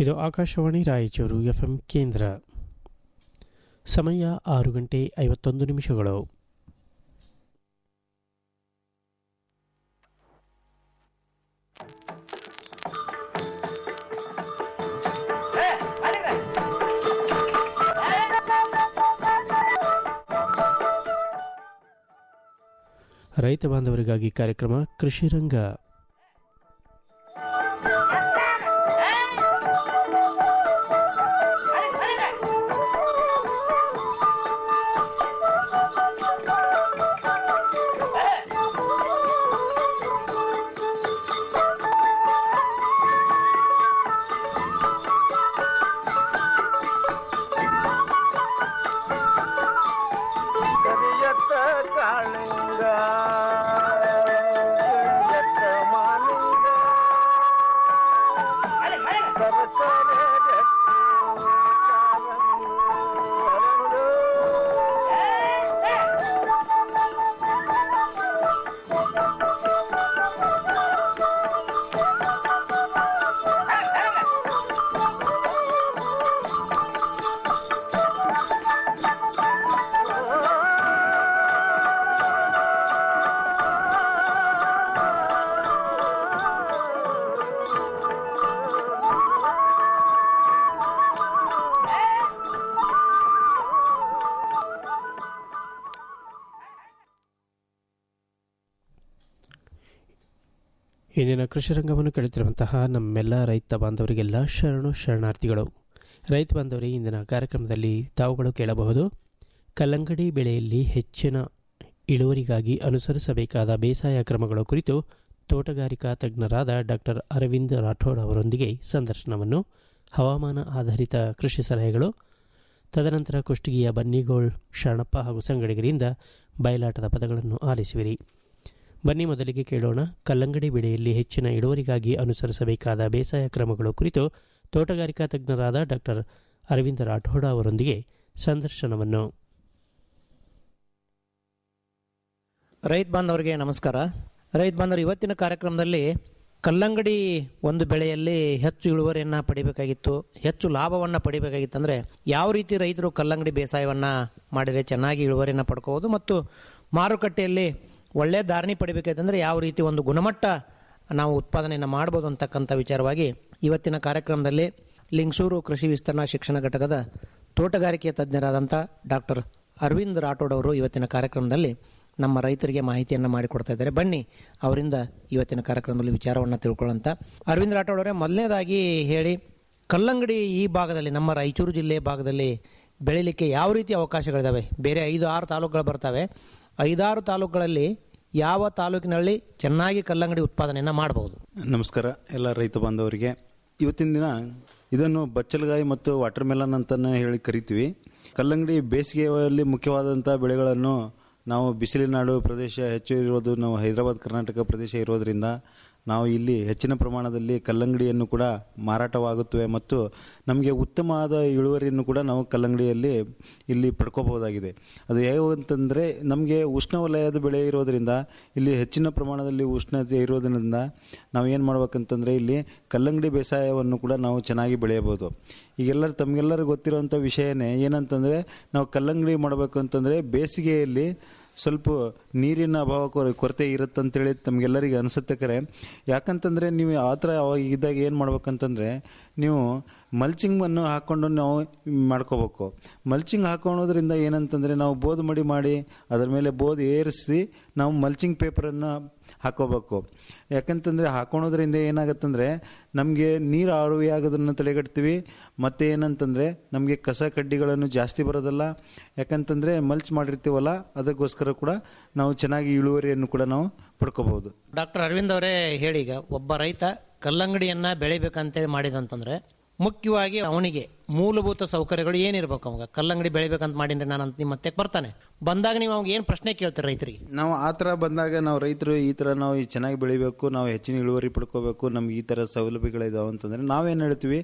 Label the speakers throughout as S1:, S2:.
S1: ಇದು ಆಕಾಶವಾಣಿ ರಾಯಚೂರು ಎಫ್ಎಂ ಕೇಂದ್ರ ಸಮಯ ಆರು ಗಂಟೆ ಐವತ್ತೊಂದು ನಿಮಿಷಗಳು ರೈತ ಬಾಂಧವರಿಗಾಗಿ ಕಾರ್ಯಕ್ರಮ ಕೃಷಿ ರಂಗ
S2: ಕರಿಯತ್ತ ಕಾಳಿಂಗ ಕರಿಯತ್ತ ಮಾಲಿಂಗ ಸರಸರ ಜಟ್ಟಿ ಕಾಲಂದು ಹರಳು.
S1: ಇಂದಿನ ಕೃಷಿ ರಂಗವನ್ನು ಕೇಳುತ್ತಿರುವಂತಹ ನಮ್ಮೆಲ್ಲ ರೈತ ಬಾಂಧವರಿಗೆಲ್ಲ ಶರಣು ಶರಣಾರ್ಥಿಗಳು ರೈತ ಬಾಂಧವರೇ ಇಂದಿನ ಕಾರ್ಯಕ್ರಮದಲ್ಲಿ ತಾವುಗಳು ಕೇಳಬಹುದು ಕಲ್ಲಂಗಡಿ ಬೆಳೆಯಲ್ಲಿ ಹೆಚ್ಚಿನ ಇಳುವರಿಗಾಗಿ ಅನುಸರಿಸಬೇಕಾದ ಬೇಸಾಯ ಕ್ರಮಗಳ ಕುರಿತು ತೋಟಗಾರಿಕಾ ತಜ್ಞರಾದ ಡಾಕ್ಟರ್ ಅರವಿಂದ್ ರಾಠೋಡ್ ಅವರೊಂದಿಗೆ ಸಂದರ್ಶನವನ್ನು ಹವಾಮಾನ ಆಧಾರಿತ ಕೃಷಿ ಸಲಹೆಗಳು ತದನಂತರ ಕುಷ್ಟಗಿಯ ಬನ್ನಿಗೋಳ್ ಶರಣಪ್ಪ ಹಾಗೂ ಸಂಗಡಿಗರಿಂದ ಬಯಲಾಟದ ಪದಗಳನ್ನು ಆಲಿಸುವಿರಿ ಬನ್ನಿ ಮೊದಲಿಗೆ ಕೇಳೋಣ ಕಲ್ಲಂಗಡಿ ಬೆಳೆಯಲ್ಲಿ ಹೆಚ್ಚಿನ ಇಳುವರಿಗಾಗಿ ಅನುಸರಿಸಬೇಕಾದ ಬೇಸಾಯ ಕ್ರಮಗಳು ಕುರಿತು ತೋಟಗಾರಿಕಾ ತಜ್ಞರಾದ ಡಾಕ್ಟರ್ ಅರವಿಂದ ರಾಠೋಡ ಅವರೊಂದಿಗೆ ಸಂದರ್ಶನವನ್ನು
S3: ರೈತ ಬಾಂಧವರಿಗೆ ನಮಸ್ಕಾರ ರೈತ ಬಾಂಧವರು ಇವತ್ತಿನ ಕಾರ್ಯಕ್ರಮದಲ್ಲಿ ಕಲ್ಲಂಗಡಿ ಒಂದು ಬೆಳೆಯಲ್ಲಿ ಹೆಚ್ಚು ಇಳುವರಿಯನ್ನು ಪಡಿಬೇಕಾಗಿತ್ತು ಹೆಚ್ಚು ಲಾಭವನ್ನು ಪಡಿಬೇಕಾಗಿತ್ತು ಅಂದರೆ ಯಾವ ರೀತಿ ರೈತರು ಕಲ್ಲಂಗಡಿ ಬೇಸಾಯವನ್ನು ಮಾಡಿದರೆ ಚೆನ್ನಾಗಿ ಇಳುವರಿಯನ್ನು ಪಡ್ಕೋಬೋದು ಮತ್ತು ಮಾರುಕಟ್ಟೆಯಲ್ಲಿ ಒಳ್ಳೆಯ ಧಾರಣೆ ಪಡಿಬೇಕಾಯ್ತಂದ್ರೆ ಯಾವ ರೀತಿ ಒಂದು ಗುಣಮಟ್ಟ ನಾವು ಉತ್ಪಾದನೆಯನ್ನು ಮಾಡ್ಬೋದು ಅಂತಕ್ಕಂಥ ವಿಚಾರವಾಗಿ ಇವತ್ತಿನ ಕಾರ್ಯಕ್ರಮದಲ್ಲಿ ಲಿಂಗಸೂರು ಕೃಷಿ ವಿಸ್ತರಣಾ ಶಿಕ್ಷಣ ಘಟಕದ ತೋಟಗಾರಿಕೆ ತಜ್ಞರಾದಂಥ ಡಾಕ್ಟರ್ ಅರವಿಂದ್ ರಾಠೋಡ್ ಅವರು ಇವತ್ತಿನ ಕಾರ್ಯಕ್ರಮದಲ್ಲಿ ನಮ್ಮ ರೈತರಿಗೆ ಮಾಹಿತಿಯನ್ನು ಮಾಡಿಕೊಡ್ತಾ ಇದ್ದಾರೆ ಬನ್ನಿ ಅವರಿಂದ ಇವತ್ತಿನ ಕಾರ್ಯಕ್ರಮದಲ್ಲಿ ವಿಚಾರವನ್ನು ತಿಳ್ಕೊಳ್ಳೋಂಥ ಅರವಿಂದ್ ರಾಠೋಡ್ ಅವರೇ ಮೊದಲನೇದಾಗಿ ಹೇಳಿ ಕಲ್ಲಂಗಡಿ ಈ ಭಾಗದಲ್ಲಿ ನಮ್ಮ ರಾಯಚೂರು ಜಿಲ್ಲೆ ಭಾಗದಲ್ಲಿ ಬೆಳಿಲಿಕ್ಕೆ ಯಾವ ರೀತಿ ಅವಕಾಶಗಳಿದಾವೆ ಬೇರೆ ಐದು ಆರು ತಾಲೂಕುಗಳು ಬರ್ತವೆ ಐದಾರು ತಾಲೂಕುಗಳಲ್ಲಿ ಯಾವ ತಾಲೂಕಿನಲ್ಲಿ ಚೆನ್ನಾಗಿ ಕಲ್ಲಂಗಡಿ ಉತ್ಪಾದನೆಯನ್ನು ಮಾಡಬಹುದು
S4: ನಮಸ್ಕಾರ ಎಲ್ಲ ರೈತ ಬಾಂಧವರಿಗೆ ಇವತ್ತಿನ ದಿನ ಇದನ್ನು ಬಚ್ಚಲಗಾಯಿ ಮತ್ತು ವಾಟರ್ ಮೆಲನ್ ಅಂತಾನೆ ಹೇಳಿ ಕರಿತೀವಿ ಕಲ್ಲಂಗಡಿ ಬೇಸಿಗೆಯಲ್ಲಿ ಮುಖ್ಯವಾದಂಥ ಬೆಳೆಗಳನ್ನು ನಾವು ಬಿಸಿಲಿನಾಡು ಪ್ರದೇಶ ಹೆಚ್ಚು ಇರೋದು ನಾವು ಹೈದರಾಬಾದ್ ಕರ್ನಾಟಕ ಪ್ರದೇಶ ಇರೋದರಿಂದ ನಾವು ಇಲ್ಲಿ ಹೆಚ್ಚಿನ ಪ್ರಮಾಣದಲ್ಲಿ ಕಲ್ಲಂಗಡಿಯನ್ನು ಕೂಡ ಮಾರಾಟವಾಗುತ್ತವೆ ಮತ್ತು ನಮಗೆ ಉತ್ತಮವಾದ ಇಳುವರಿಯನ್ನು ಕೂಡ ನಾವು ಕಲ್ಲಂಗಡಿಯಲ್ಲಿ ಇಲ್ಲಿ ಪಡ್ಕೋಬಹುದಾಗಿದೆ ಅದು ಹೇಗೆ ಅಂತಂದರೆ ನಮಗೆ ಉಷ್ಣವಲಯದ ಬೆಳೆ ಇರೋದರಿಂದ ಇಲ್ಲಿ ಹೆಚ್ಚಿನ ಪ್ರಮಾಣದಲ್ಲಿ ಉಷ್ಣತೆ ಇರೋದ್ರಿಂದ ನಾವು ಏನು ಮಾಡ್ಬೇಕಂತಂದರೆ ಇಲ್ಲಿ ಕಲ್ಲಂಗಡಿ ಬೇಸಾಯವನ್ನು ಕೂಡ ನಾವು ಚೆನ್ನಾಗಿ ಬೆಳೆಯಬಹುದು ಈಗೆಲ್ಲರೂ ತಮಗೆಲ್ಲರಿಗೂ ಗೊತ್ತಿರೋಂಥ ವಿಷಯನೇ ಏನಂತಂದರೆ ನಾವು ಕಲ್ಲಂಗಡಿ ಮಾಡಬೇಕು ಅಂತಂದರೆ ಬೇಸಿಗೆಯಲ್ಲಿ ಸ್ವಲ್ಪ ನೀರಿನ ಅಭಾವ ಕೊರ- ಕೊರತೆ ಇರುತ್ತಂತೇಳಿ ತಮಗೆಲ್ಲರಿಗೆ ಅನಿಸುತ್ತೆ ಕರೆ ಯಾಕಂತಂದರೆ ನೀವು ಆ ಥರ ಅವಾಗ ಇದ್ದಾಗ ಏನು ಮಾಡ್ಬೇಕಂತಂದರೆ ನೀವು ಮಲ್ಚಿಂಗನ್ನು ಹಾಕ್ಕೊಂಡು ನಾವು ಮಾಡ್ಕೋಬೇಕು ಮಲ್ಚಿಂಗ್ ಹಾಕೊಳ್ಳೋದ್ರಿಂದ ಏನಂತಂದರೆ ನಾವು ಬೋದು ಮಡಿ ಮಾಡಿ ಅದರ ಮೇಲೆ ಬೋದು ಏರಿಸಿ ನಾವು ಮಲ್ಚಿಂಗ್ ಪೇಪರನ್ನು ಹಾಕೋಬೇಕು ಯಾಕಂತಂದರೆ ಹಾಕೊಳೋದ್ರಿಂದ ಏನಾಗುತ್ತಂದರೆ ನಮಗೆ ನೀರು ಆರುವಿ ಆಗೋದನ್ನು ತಡೆಗಟ್ತೀವಿ ಮತ್ತು ಏನಂತಂದರೆ ನಮಗೆ ಕಸ ಕಡ್ಡಿಗಳನ್ನು ಜಾಸ್ತಿ ಬರೋದಲ್ಲ ಯಾಕಂತಂದರೆ ಮಲ್ಚ್ ಮಾಡಿರ್ತೀವಲ್ಲ ಅದಕ್ಕೋಸ್ಕರ ಕೂಡ ನಾವು ಚೆನ್ನಾಗಿ ಇಳುವರಿಯನ್ನು ಕೂಡ ನಾವು ಪಡ್ಕೋಬಹುದು
S3: ಡಾಕ್ಟರ್ ಅರವಿಂದ್ ಅವರೇ ಹೇಳಿ ಈಗ ಒಬ್ಬ ರೈತ ಕಲ್ಲಂಗಡಿಯನ್ನ ಬೆಳಿಬೇಕಂತೇಳಿ ಮಾಡಿದಂತಂದ್ರೆ ಮುಖ್ಯವಾಗಿ ಅವನಿಗೆ ಮೂಲಭೂತ ಸೌಕರ್ಯಗಳು ಏನಿರ್ಬೇಕು ಅವಾಗ ಕಲ್ಲಂಗಡಿ ಬೆಳಿಬೇಕಂತ ಮಾಡಿದ್ರೆ ನಾನು ಅಂತ ನಿಮ್ಮ ಮತ್ತೆ ಬರ್ತಾನೆ ಬಂದಾಗ ನೀವು ಅವಾಗ ಏನು ಪ್ರಶ್ನೆ ಕೇಳ್ತೀರಿ ರೈತರಿಗೆ
S4: ನಾವು ಆ ಥರ ಬಂದಾಗ ನಾವು ರೈತರು ಈ ಥರ ನಾವು ಈ ಚೆನ್ನಾಗಿ ಬೆಳಿಬೇಕು ನಾವು ಹೆಚ್ಚಿನ ಇಳುವರಿ ಪಡ್ಕೋಬೇಕು ನಮ್ಗೆ ಈ ಥರ ಸೌಲಭ್ಯಗಳಿದಾವೆ ಅಂತಂದರೆ ನಾವೇನು ಹೇಳ್ತೀವಿ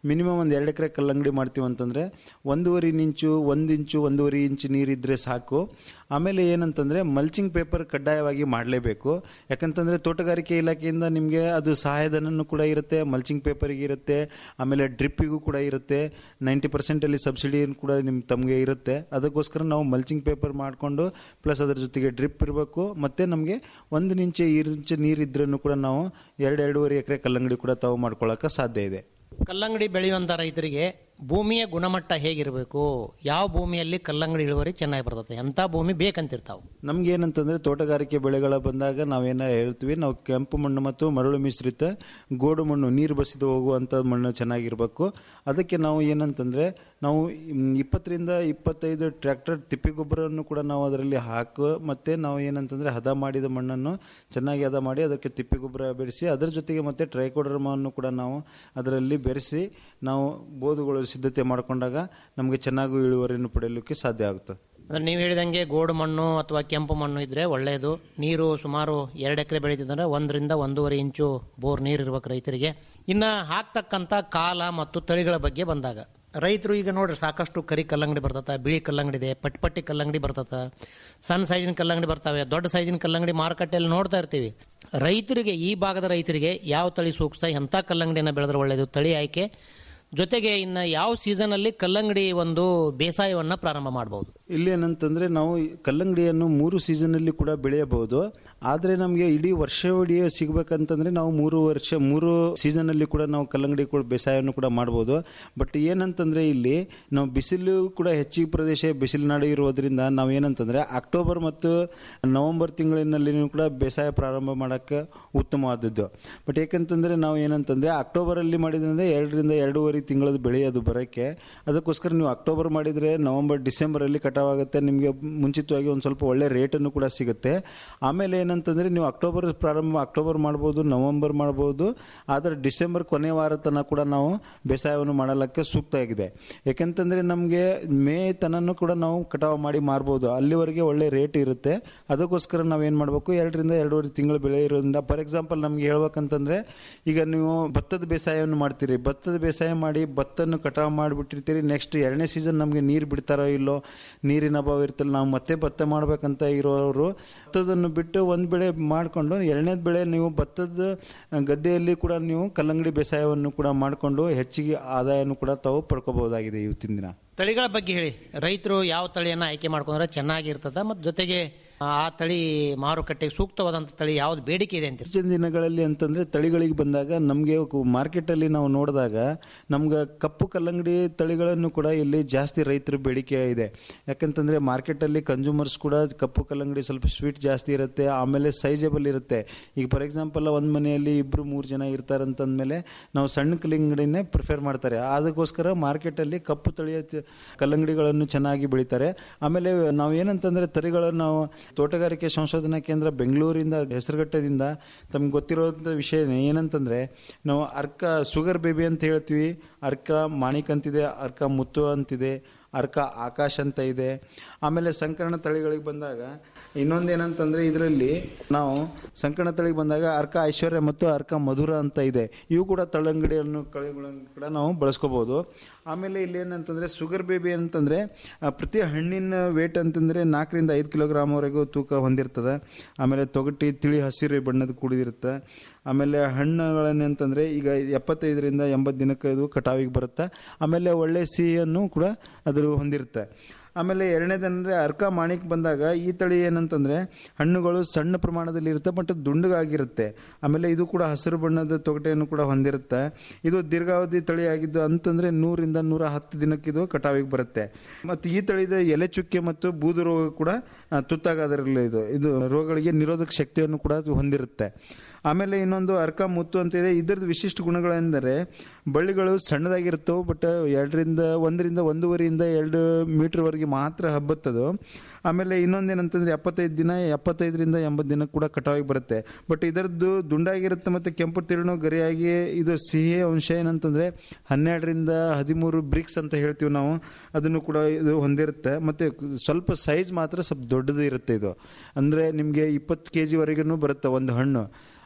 S4: ಮಿನಿಮಮ್ ಒಂದು ಎರಡು ಎಕರೆ ಕಲ್ಲಂಗಡಿ ಮಾಡ್ತೀವಿ ಅಂತಂದರೆ ಒಂದೂವರೆ ಇಂಚು ಒಂದು ಇಂಚು ಒಂದೂವರೆ ಇಂಚು ನೀರಿದ್ರೆ ಸಾಕು ಆಮೇಲೆ ಏನಂತಂದರೆ ಮಲ್ಚಿಂಗ್ ಪೇಪರ್ ಕಡ್ಡಾಯವಾಗಿ ಮಾಡಲೇಬೇಕು ಯಾಕಂತಂದರೆ ತೋಟಗಾರಿಕೆ ಇಲಾಖೆಯಿಂದ ನಿಮಗೆ ಅದು ಸಹಾಯಧನನೂ ಕೂಡ ಇರುತ್ತೆ ಮಲ್ಚಿಂಗ್ ಪೇಪರಿಗೆ ಇರುತ್ತೆ ಆಮೇಲೆ ಡ್ರಿಪ್ಪಿಗೂ ಕೂಡ ಇರುತ್ತೆ ನೈಂಟಿ ಪರ್ಸೆಂಟಲ್ಲಿ ಸಬ್ಸಿಡಿ ಕೂಡ ನಿಮ್ಮ ತಮಗೆ ಇರುತ್ತೆ ಅದಕ್ಕೋಸ್ಕರ ನಾವು ಮಲ್ಚಿಂಗ್ ಪೇಪರ್ ಮಾಡಿಕೊಂಡು ಪ್ಲಸ್ ಅದ್ರ ಜೊತೆಗೆ ಡ್ರಿಪ್ ಇರಬೇಕು ಮತ್ತು ನಮಗೆ ಒಂದು ಇಂಚು ಇಂಚು ನೀರಿದ್ರೂ ಕೂಡ ನಾವು ಎರಡು ಎರಡೂವರೆ ಎಕರೆ ಕಲ್ಲಂಗಡಿ ಕೂಡ ತಾವು ಮಾಡ್ಕೊಳ್ಳೋಕೆ ಸಾಧ್ಯ ಇದೆ
S3: ಕಲ್ಲಂಗಡಿ ಬೆಳೆಯುವಂಥ ರೈತರಿಗೆ ಭೂಮಿಯ ಗುಣಮಟ್ಟ ಹೇಗಿರಬೇಕು ಯಾವ ಭೂಮಿಯಲ್ಲಿ ಕಲ್ಲಂಗಡಿ ಇಳುವರಿ ಚೆನ್ನಾಗಿ ಬರ್ತದೆ ಎಂಥ ಭೂಮಿ ಬೇಕಂತಿರ್ತಾವೆ
S4: ನಮ್ಗೆ ಏನಂತಂದ್ರೆ ತೋಟಗಾರಿಕೆ ಬೆಳೆಗಳ ಬಂದಾಗ ನಾವೇನ ಹೇಳ್ತೀವಿ ನಾವು ಕೆಂಪು ಮಣ್ಣು ಮತ್ತು ಮರಳು ಮಿಶ್ರಿತ ಗೋಡು ಮಣ್ಣು ನೀರು ಬಸಿದು ಹೋಗುವಂಥ ಮಣ್ಣು ಚೆನ್ನಾಗಿರ್ಬೇಕು ಅದಕ್ಕೆ ನಾವು ಏನಂತಂದ್ರೆ ನಾವು ಮ್, ಇಪ್ಪತ್ತರಿಂದ ಇಪ್ಪತ್ತೈದು ಟ್ರ್ಯಾಕ್ಟರ್ ತಿಪ್ಪಿಗೊಬ್ಬರವನ್ನು ಕೂಡ ನಾವು ಅದರಲ್ಲಿ ಹಾಕು ಮತ್ತೆ ನಾವು ಏನಂತಂದ್ರೆ ಹದ ಮಾಡಿದ ಮಣ್ಣನ್ನು ಚೆನ್ನಾಗಿ ಹದ ಮಾಡಿ ಅದಕ್ಕೆ ತಿಪ್ಪಿಗೊಬ್ಬರ ಬೆರೆಸಿ ಅದರ ಜೊತೆಗೆ ಮತ್ತೆ ಟ್ರೈಕೋಡರ್ಮವನ್ನು ಕೂಡ ನಾವು ಅದರಲ್ಲಿ ಬೆರೆಸಿ ನಾವು ಬೋಧುಗಳು ಸಿದ್ಧತೆ ಮಾಡಿಕೊಂಡಾಗ ನಮಗೆ ಚೆನ್ನಾಗಿ ಇಳುವರಿಯನ್ನು ಪಡೆಯಲಿಕ್ಕೆ ಸಾಧ್ಯ ಆಗುತ್ತೆ
S3: ಅಂದ್ರೆ ನೀವು ಹೇಳಿದಂಗೆ ಗೋಡು ಮಣ್ಣು ಅಥವಾ ಕೆಂಪು ಮಣ್ಣು ಇದ್ರೆ ಒಳ್ಳೆಯದು ನೀರು ಸುಮಾರು ಎರಡು ಎಕರೆ ಬೆಳೀತಿದ್ರೆ ಒಂದರಿಂದ ಒಂದೂವರೆ ಇಂಚು ಬೋರ್ ನೀರು ಇರ್ಬೇಕು ರೈತರಿಗೆ ಇನ್ನ ಹಾಕ್ತಕ್ಕಂಥ ಕಾಲ ಮತ್ತು ತಳಿಗಳ ಬಗ್ಗೆ ಬಂದಾಗ ರೈತರು ಈಗ ನೋಡ್ರಿ ಸಾಕಷ್ಟು ಕರಿ ಕಲ್ಲಂಗಡಿ ಬರ್ತತ ಬಿಳಿ ಕಲ್ಲಂಗಡಿ ಇದೆ ಪಟ್ಟಿ ಪಟ್ಟಿ ಕಲ್ಲಂಗಡಿ ಬರ್ತತ ಸಣ್ಣ ಸೈಜಿನ ಕಲ್ಲಂಗಡಿ ಬರ್ತವೆ ದೊಡ್ಡ ಸೈಜಿನ ಕಲ್ಲಂಗಡಿ ಮಾರುಕಟ್ಟೆಯಲ್ಲಿ ನೋಡ್ತಾ ಇರ್ತೀವಿ ರೈತರಿಗೆ ಈ ಭಾಗದ ರೈತರಿಗೆ ಯಾವ ತಳಿ ಸೂಕ್ತ ಎಂಥ ಕಲ್ಲಂಗಡಿಯನ್ನು ಬೆಳೆದ್ರೆ ಒಳ್ಳೆಯದು ತಳಿ ಆಯ್ಕೆ ಜೊತೆಗೆ ಇನ್ನು ಯಾವ ಸೀಸನಲ್ಲಿ ಕಲ್ಲಂಗಡಿ ಒಂದು ಬೇಸಾಯವನ್ನ ಪ್ರಾರಂಭ ಮಾಡಬಹುದು
S4: ಇಲ್ಲಿ ಏನಂತಂದ್ರೆ ನಾವು ಈ ಕಲ್ಲಂಗಡಿಯನ್ನು ಮೂರು ಸೀಸನಲ್ಲಿ ಕೂಡ ಬೆಳೆಯಬಹುದು ಆದರೆ ನಮಗೆ ಇಡೀ ವರ್ಷವಿಡೀ ಸಿಗ್ಬೇಕಂತಂದ್ರೆ ನಾವು ಮೂರು ವರ್ಷ ಮೂರು ಸೀಸನಲ್ಲಿ ಕೂಡ ನಾವು ಕಲ್ಲಂಗಡಿ ಕೂಡ ಬೇಸಾಯವನ್ನು ಕೂಡ ಮಾಡ್ಬೋದು ಬಟ್ ಏನಂತಂದ್ರೆ ಇಲ್ಲಿ ನಾವು ಬಿಸಿಲು ಕೂಡ ಹೆಚ್ಚಿಗೆ ಪ್ರದೇಶ ಬಿಸಿಲಿನಾಡು ಇರೋದ್ರಿಂದ ನಾವು ಏನಂತಂದ್ರೆ ಅಕ್ಟೋಬರ್ ಮತ್ತು ನವೆಂಬರ್ ತಿಂಗಳಿನಲ್ಲಿ ಕೂಡ ಬೇಸಾಯ ಪ್ರಾರಂಭ ಮಾಡೋಕ್ಕೆ ಉತ್ತಮವಾದದ್ದು ಬಟ್ ಯಾಕಂತಂದ್ರೆ ನಾವು ಏನಂತಂದ್ರೆ ಅಕ್ಟೋಬರಲ್ಲಿ ಮಾಡಿದ್ರಿಂದ ಎರಡರಿಂದ ಎರಡೂವರೆ ತಿಂಗಳದ ಬೆಳೆ ಅದು ಬರೋಕ್ಕೆ ಅದಕ್ಕೋಸ್ಕರ ನೀವು ಅಕ್ಟೋಬರ್ ಮಾಡಿದರೆ ನವೆಂಬರ್ ಡಿಸೆಂಬರಲ್ಲಿ ಕಟಾವಾಗುತ್ತೆ ನಿಮಗೆ ಮುಂಚಿತವಾಗಿ ಒಂದು ಸ್ವಲ್ಪ ಒಳ್ಳೆ ರೇಟನ್ನು ಕೂಡ ಸಿಗುತ್ತೆ ಆಮೇಲೆ ಏನಂತಂದರೆ ನೀವು ಅಕ್ಟೋಬರ್ ಪ್ರಾರಂಭ ಅಕ್ಟೋಬರ್ ಮಾಡ್ಬೋದು ನವೆಂಬರ್ ಮಾಡ್ಬೋದು ಆದರೆ ಡಿಸೆಂಬರ್ ಕೊನೆ ವಾರ ತನಕ ಕೂಡ ನಾವು ಬೇಸಾಯವನ್ನು ಮಾಡಲಿಕ್ಕೆ ಸೂಕ್ತ ಆಗಿದೆ ಯಾಕೆಂತಂದರೆ ನಮಗೆ ಮೇ ತನೂ ಕೂಡ ನಾವು ಕಟಾವು ಮಾಡಿ ಮಾರ್ಬೋದು ಅಲ್ಲಿವರೆಗೆ ಒಳ್ಳೆ ರೇಟ್ ಇರುತ್ತೆ ಅದಕ್ಕೋಸ್ಕರ ನಾವು ಏನು ಮಾಡಬೇಕು ಎರಡರಿಂದ ಎರಡೂವರೆ ತಿಂಗಳು ಬೆಳೆ ಇರೋದ್ರಿಂದ ಫಾರ್ ಎಕ್ಸಾಂಪಲ್ ನಮ್ಗೆ ಹೇಳ್ಬೇಕಂತಂದ್ರೆ ಈಗ ನೀವು ಭತ್ತದ ಬೇಸಾಯವನ್ನು ಮಾಡ್ತೀರಿ ಭತ್ತದ ಬೇಸಾಯ ಮಾಡಿ ಭತ್ತನ್ನು ಕಟಾವು ಮಾಡಿಬಿಟ್ಟಿರ್ತೀರಿ ನೆಕ್ಸ್ಟ್ ಎರಡನೇ ಸೀಸನ್ ನಮಗೆ ನೀರು ಬಿಡ್ತಾರೋ ಇಲ್ಲೋ ನೀರಿನ ಅಭಾವ ಇರ್ತಲ್ಲ ನಾವು ಮತ್ತೆ ಭತ್ತ ಮಾಡ್ಬೇಕಂತ ಇರೋರು ಭತ್ತದನ್ನು ಬಿಟ್ಟು ಒಂದು ಬೆಳೆ ಮಾಡಿಕೊಂಡು ಎರಡನೇದು ಬೆಳೆ ನೀವು ಭತ್ತದ ಗದ್ದೆಯಲ್ಲಿ ಕೂಡ ನೀವು ಕಲ್ಲಂಗಡಿ ಬೇಸಾಯವನ್ನು ಕೂಡ ಮಾಡಿಕೊಂಡು ಹೆಚ್ಚಿಗೆ ಆದಾಯನೂ ಕೂಡ ತಾವು ಪಡ್ಕೋಬಹುದಾಗಿದೆ ಇವತ್ತಿನ ದಿನ
S3: ತಳಿಗಳ ಬಗ್ಗೆ ಹೇಳಿ ರೈತರು ಯಾವ ತಳಿಯನ್ನ ಆಯ್ಕೆ ಮಾಡ್ಕೊಂಡ್ರೆ ಚೆನ್ನಾಗಿರ್ತದ ಮತ್ತು ಜೊತೆಗೆ ಆ ತಳಿ ಮಾರುಕಟ್ಟೆಗೆ ಸೂಕ್ತವಾದಂಥ ತಳಿ ಯಾವ್ದು ಬೇಡಿಕೆ ಇದೆ ಅಂತ
S4: ಇತ್ತೀಚಿನ ದಿನಗಳಲ್ಲಿ ಅಂತಂದ್ರೆ ತಳಿಗಳಿಗೆ ಬಂದಾಗ ನಮಗೆ ಮಾರ್ಕೆಟಲ್ಲಿ ನಾವು ನೋಡಿದಾಗ ನಮ್ಗೆ ಕಪ್ಪು ಕಲ್ಲಂಗಡಿ ತಳಿಗಳನ್ನು ಕೂಡ ಇಲ್ಲಿ ಜಾಸ್ತಿ ರೈತರ ಬೇಡಿಕೆ ಇದೆ ಯಾಕಂತಂದ್ರೆ ಮಾರ್ಕೆಟಲ್ಲಿ ಕನ್ಸ್ಯೂಮರ್ಸ್ ಕೂಡ ಕಪ್ಪು ಕಲ್ಲಂಗಡಿ ಸ್ವಲ್ಪ ಸ್ವೀಟ್ ಜಾಸ್ತಿ ಇರುತ್ತೆ ಆಮೇಲೆ ಸೈಜಬಲ್ ಇರುತ್ತೆ ಈಗ ಫಾರ್ ಎಕ್ಸಾಂಪಲ್ ಒಂದು ಮನೆಯಲ್ಲಿ ಇಬ್ರು ಮೂರು ಜನ ಇರ್ತಾರಂತಂದ್ಮೇಲೆ ನಾವು ಸಣ್ಣ ಕಲ್ಲಂಗಡಿನೇ ಪ್ರಿಫರ್ ಮಾಡ್ತಾರೆ ಅದಕ್ಕೋಸ್ಕರ ಮಾರ್ಕೆಟಲ್ಲಿ ಕಪ್ಪು ತಳಿಯ ತ- ಕಲ್ಲಂಗಡಿಗಳನ್ನು ಚೆನ್ನಾಗಿ ಬೆಳಿತಾರೆ ಆಮೇಲೆ ನಾವು ಏನಂತಂದ್ರೆ ತಳಿಗಳನ್ನು ನಾವು ತೋಟಗಾರಿಕೆ ಸಂಶೋಧನಾ ಕೇಂದ್ರ ಬೆಂಗಳೂರಿಂದ ಹೆಸರುಘಟ್ಟದಿಂದ ತಮ್ಗೆ ಗೊತ್ತಿರೋಂಥ ವಿಷಯ ಏನಂತಂದ್ರೆ ನಾವು ಅರ್ಕ ಶುಗರ್ ಬೇಬಿ ಅಂತ ಹೇಳ್ತೀವಿ ಅರ್ಕ ಮಾಣಿಕ್ ಅಂತಿದೆ ಅರ್ಕ ಮುತ್ತು ಅಂತಿದೆ ಅರ್ಕ ಆಕಾಶ್ ಅಂತ ಇದೆ ಆಮೇಲೆ ಸಂಕರಣ ತಳಿಗಳಿಗೆ ಬಂದಾಗ ಇನ್ನೊಂದು ಏನಂತಂದ್ರೆ ಇದರಲ್ಲಿ ನಾವು ಸಂಕರಣ ತಳಿಗೆ ಬಂದಾಗ ಅರ್ಕ ಐಶ್ವರ್ಯ ಮತ್ತು ಅರ್ಕ ಮಧುರ ಅಂತ ಇದೆ ಇವು ಕೂಡ ತಳಂಗಡಿಯನ್ನು ಕಳೆಗಳನ್ನು ಕೂಡ ನಾವು ಬಳಸ್ಕೋಬಹುದು ಆಮೇಲೆ ಇಲ್ಲಿ ಏನಂತಂದ್ರೆ ಶುಗರ್ ಬೇಬಿ ಅಂತಂದ್ರೆ ಆ, ಪ್ರತಿ ಹಣ್ಣಿನ ವೇಟ್ ಅಂತಂದ್ರೆ ನಾಲ್ಕರಿಂದ ಐದು ಕಿಲೋಗ್ರಾಮ್ವರೆಗೂ ತೂಕ ಹೊಂದಿರ್ತದೆ ಆಮೇಲೆ ತೊಗಟಿ ತಿಳಿ ಹಸಿರು ಬಣ್ಣದ ಕೂಡಿದಿರುತ್ತೆ ಆಮೇಲೆ ಹಣ್ಣುಗಳನ್ನ ಅಂತಂದ್ರೆ ಈಗ ಎಪ್ಪತ್ತೈದರಿಂದ ಎಂಬತ್ತು ದಿನಕ್ಕೆ ಇದು ಕಟಾವಿಗೆ ಬರುತ್ತೆ ಆಮೇಲೆ ಒಳ್ಳೆ ಸಿಹಿಯನ್ನು ಕೂಡ ಅದ್ರ ಹೊಂದಿರುತ್ತೆ ಆಮೇಲೆ ಎರಡನೇದಂದ್ರೆ ಅರ್ಕ ಮಾಣಿಕ್ ಬಂದಾಗ ಈ ತಳಿ ಏನಂತಂದ್ರೆ ಹಣ್ಣುಗಳು ಸಣ್ಣ ಪ್ರಮಾಣದಲ್ಲಿ ಇರುತ್ತೆ ಬಟ್ ದುಂಡಗಾಗಿರುತ್ತೆ ಆಮೇಲೆ ಇದು ಕೂಡ ಹಸಿರು ಬಣ್ಣದ ತೊಗಟೆಯನ್ನು ಕೂಡ ಹೊಂದಿರುತ್ತೆ ಇದು ದೀರ್ಘಾವಧಿ ತಳಿ ಆಗಿದ್ದು ಅಂತಂದ್ರೆ ನೂರಿಂದ ನೂರ ಹತ್ತು ದಿನಕ್ಕೆ ಇದು ಕಟಾವಿಗೆ ಬರುತ್ತೆ ಮತ್ತು ಈ ತಳಿದ ಎಲೆ ಚುಕ್ಕೆ ಮತ್ತು ಬೂದು ರೋಗ ಕೂಡ ಆ, ತುತ್ತಾಗೋದ್ರಲ್ಲಿ ಇದು ಇದು ರೋಗಗಳಿಗೆ ನಿರೋಧಕ ಶಕ್ತಿಯನ್ನು ಕೂಡ ಅದು ಹೊಂದಿರುತ್ತೆ ಆಮೇಲೆ ಇನ್ನೊಂದು ಅರ್ಕ ಮುತ್ತು ಅಂತ ಇದೆ ಇದರದ್ದು ವಿಶಿಷ್ಟ ಗುಣಗಳೆಂದರೆ ಬಳ್ಳಿಗಳು ಸಣ್ಣದಾಗಿರ್ತವೆ ಬಟ್ ಎರಡರಿಂದ ಒಂದರಿಂದ ಒಂದೂವರೆಯಿಂದ ಎರಡು ಮೀಟರ್ವರೆಗೆ ಮಾತ್ರ ಹಬ್ಬತ್ತದು ಆಮೇಲೆ ಇನ್ನೊಂದೇನಂತಂದ್ರೆ ಎಪ್ಪತ್ತೈದು ದಿನ ಎಪ್ಪತ್ತೈದರಿಂದ ಎಂಬತ್ತು ದಿನ ಕೂಡ ಕಟಾವಿಗೆ ಬರುತ್ತೆ ಬಟ್ ಇದರದ್ದು ದುಂಡಾಗಿರುತ್ತೆ ಮತ್ತು ಕೆಂಪು ತಿರುಳು ಗರಿಯಾಗಿ ಇದು ಸಿಹಿ ಅಂಶ ಏನಂತಂದ್ರೆ ಹನ್ನೆರಡರಿಂದ ಹದಿಮೂರು ಬ್ರಿಕ್ಸ್ ಅಂತ ಹೇಳ್ತೀವಿ ನಾವು ಅದನ್ನು ಕೂಡ ಇದು ಹೊಂದಿರುತ್ತೆ ಮತ್ತು ಸ್ವಲ್ಪ ಸೈಜ್ ಮಾತ್ರ ಸ್ವಲ್ಪ ದೊಡ್ಡದು ಇರುತ್ತೆ ಇದು ಅಂದರೆ ನಿಮಗೆ ಇಪ್ಪತ್ತು ಕೆ ಜಿವರೆಗೂ ಬರುತ್ತೆ ಒಂದು ಹಣ್ಣು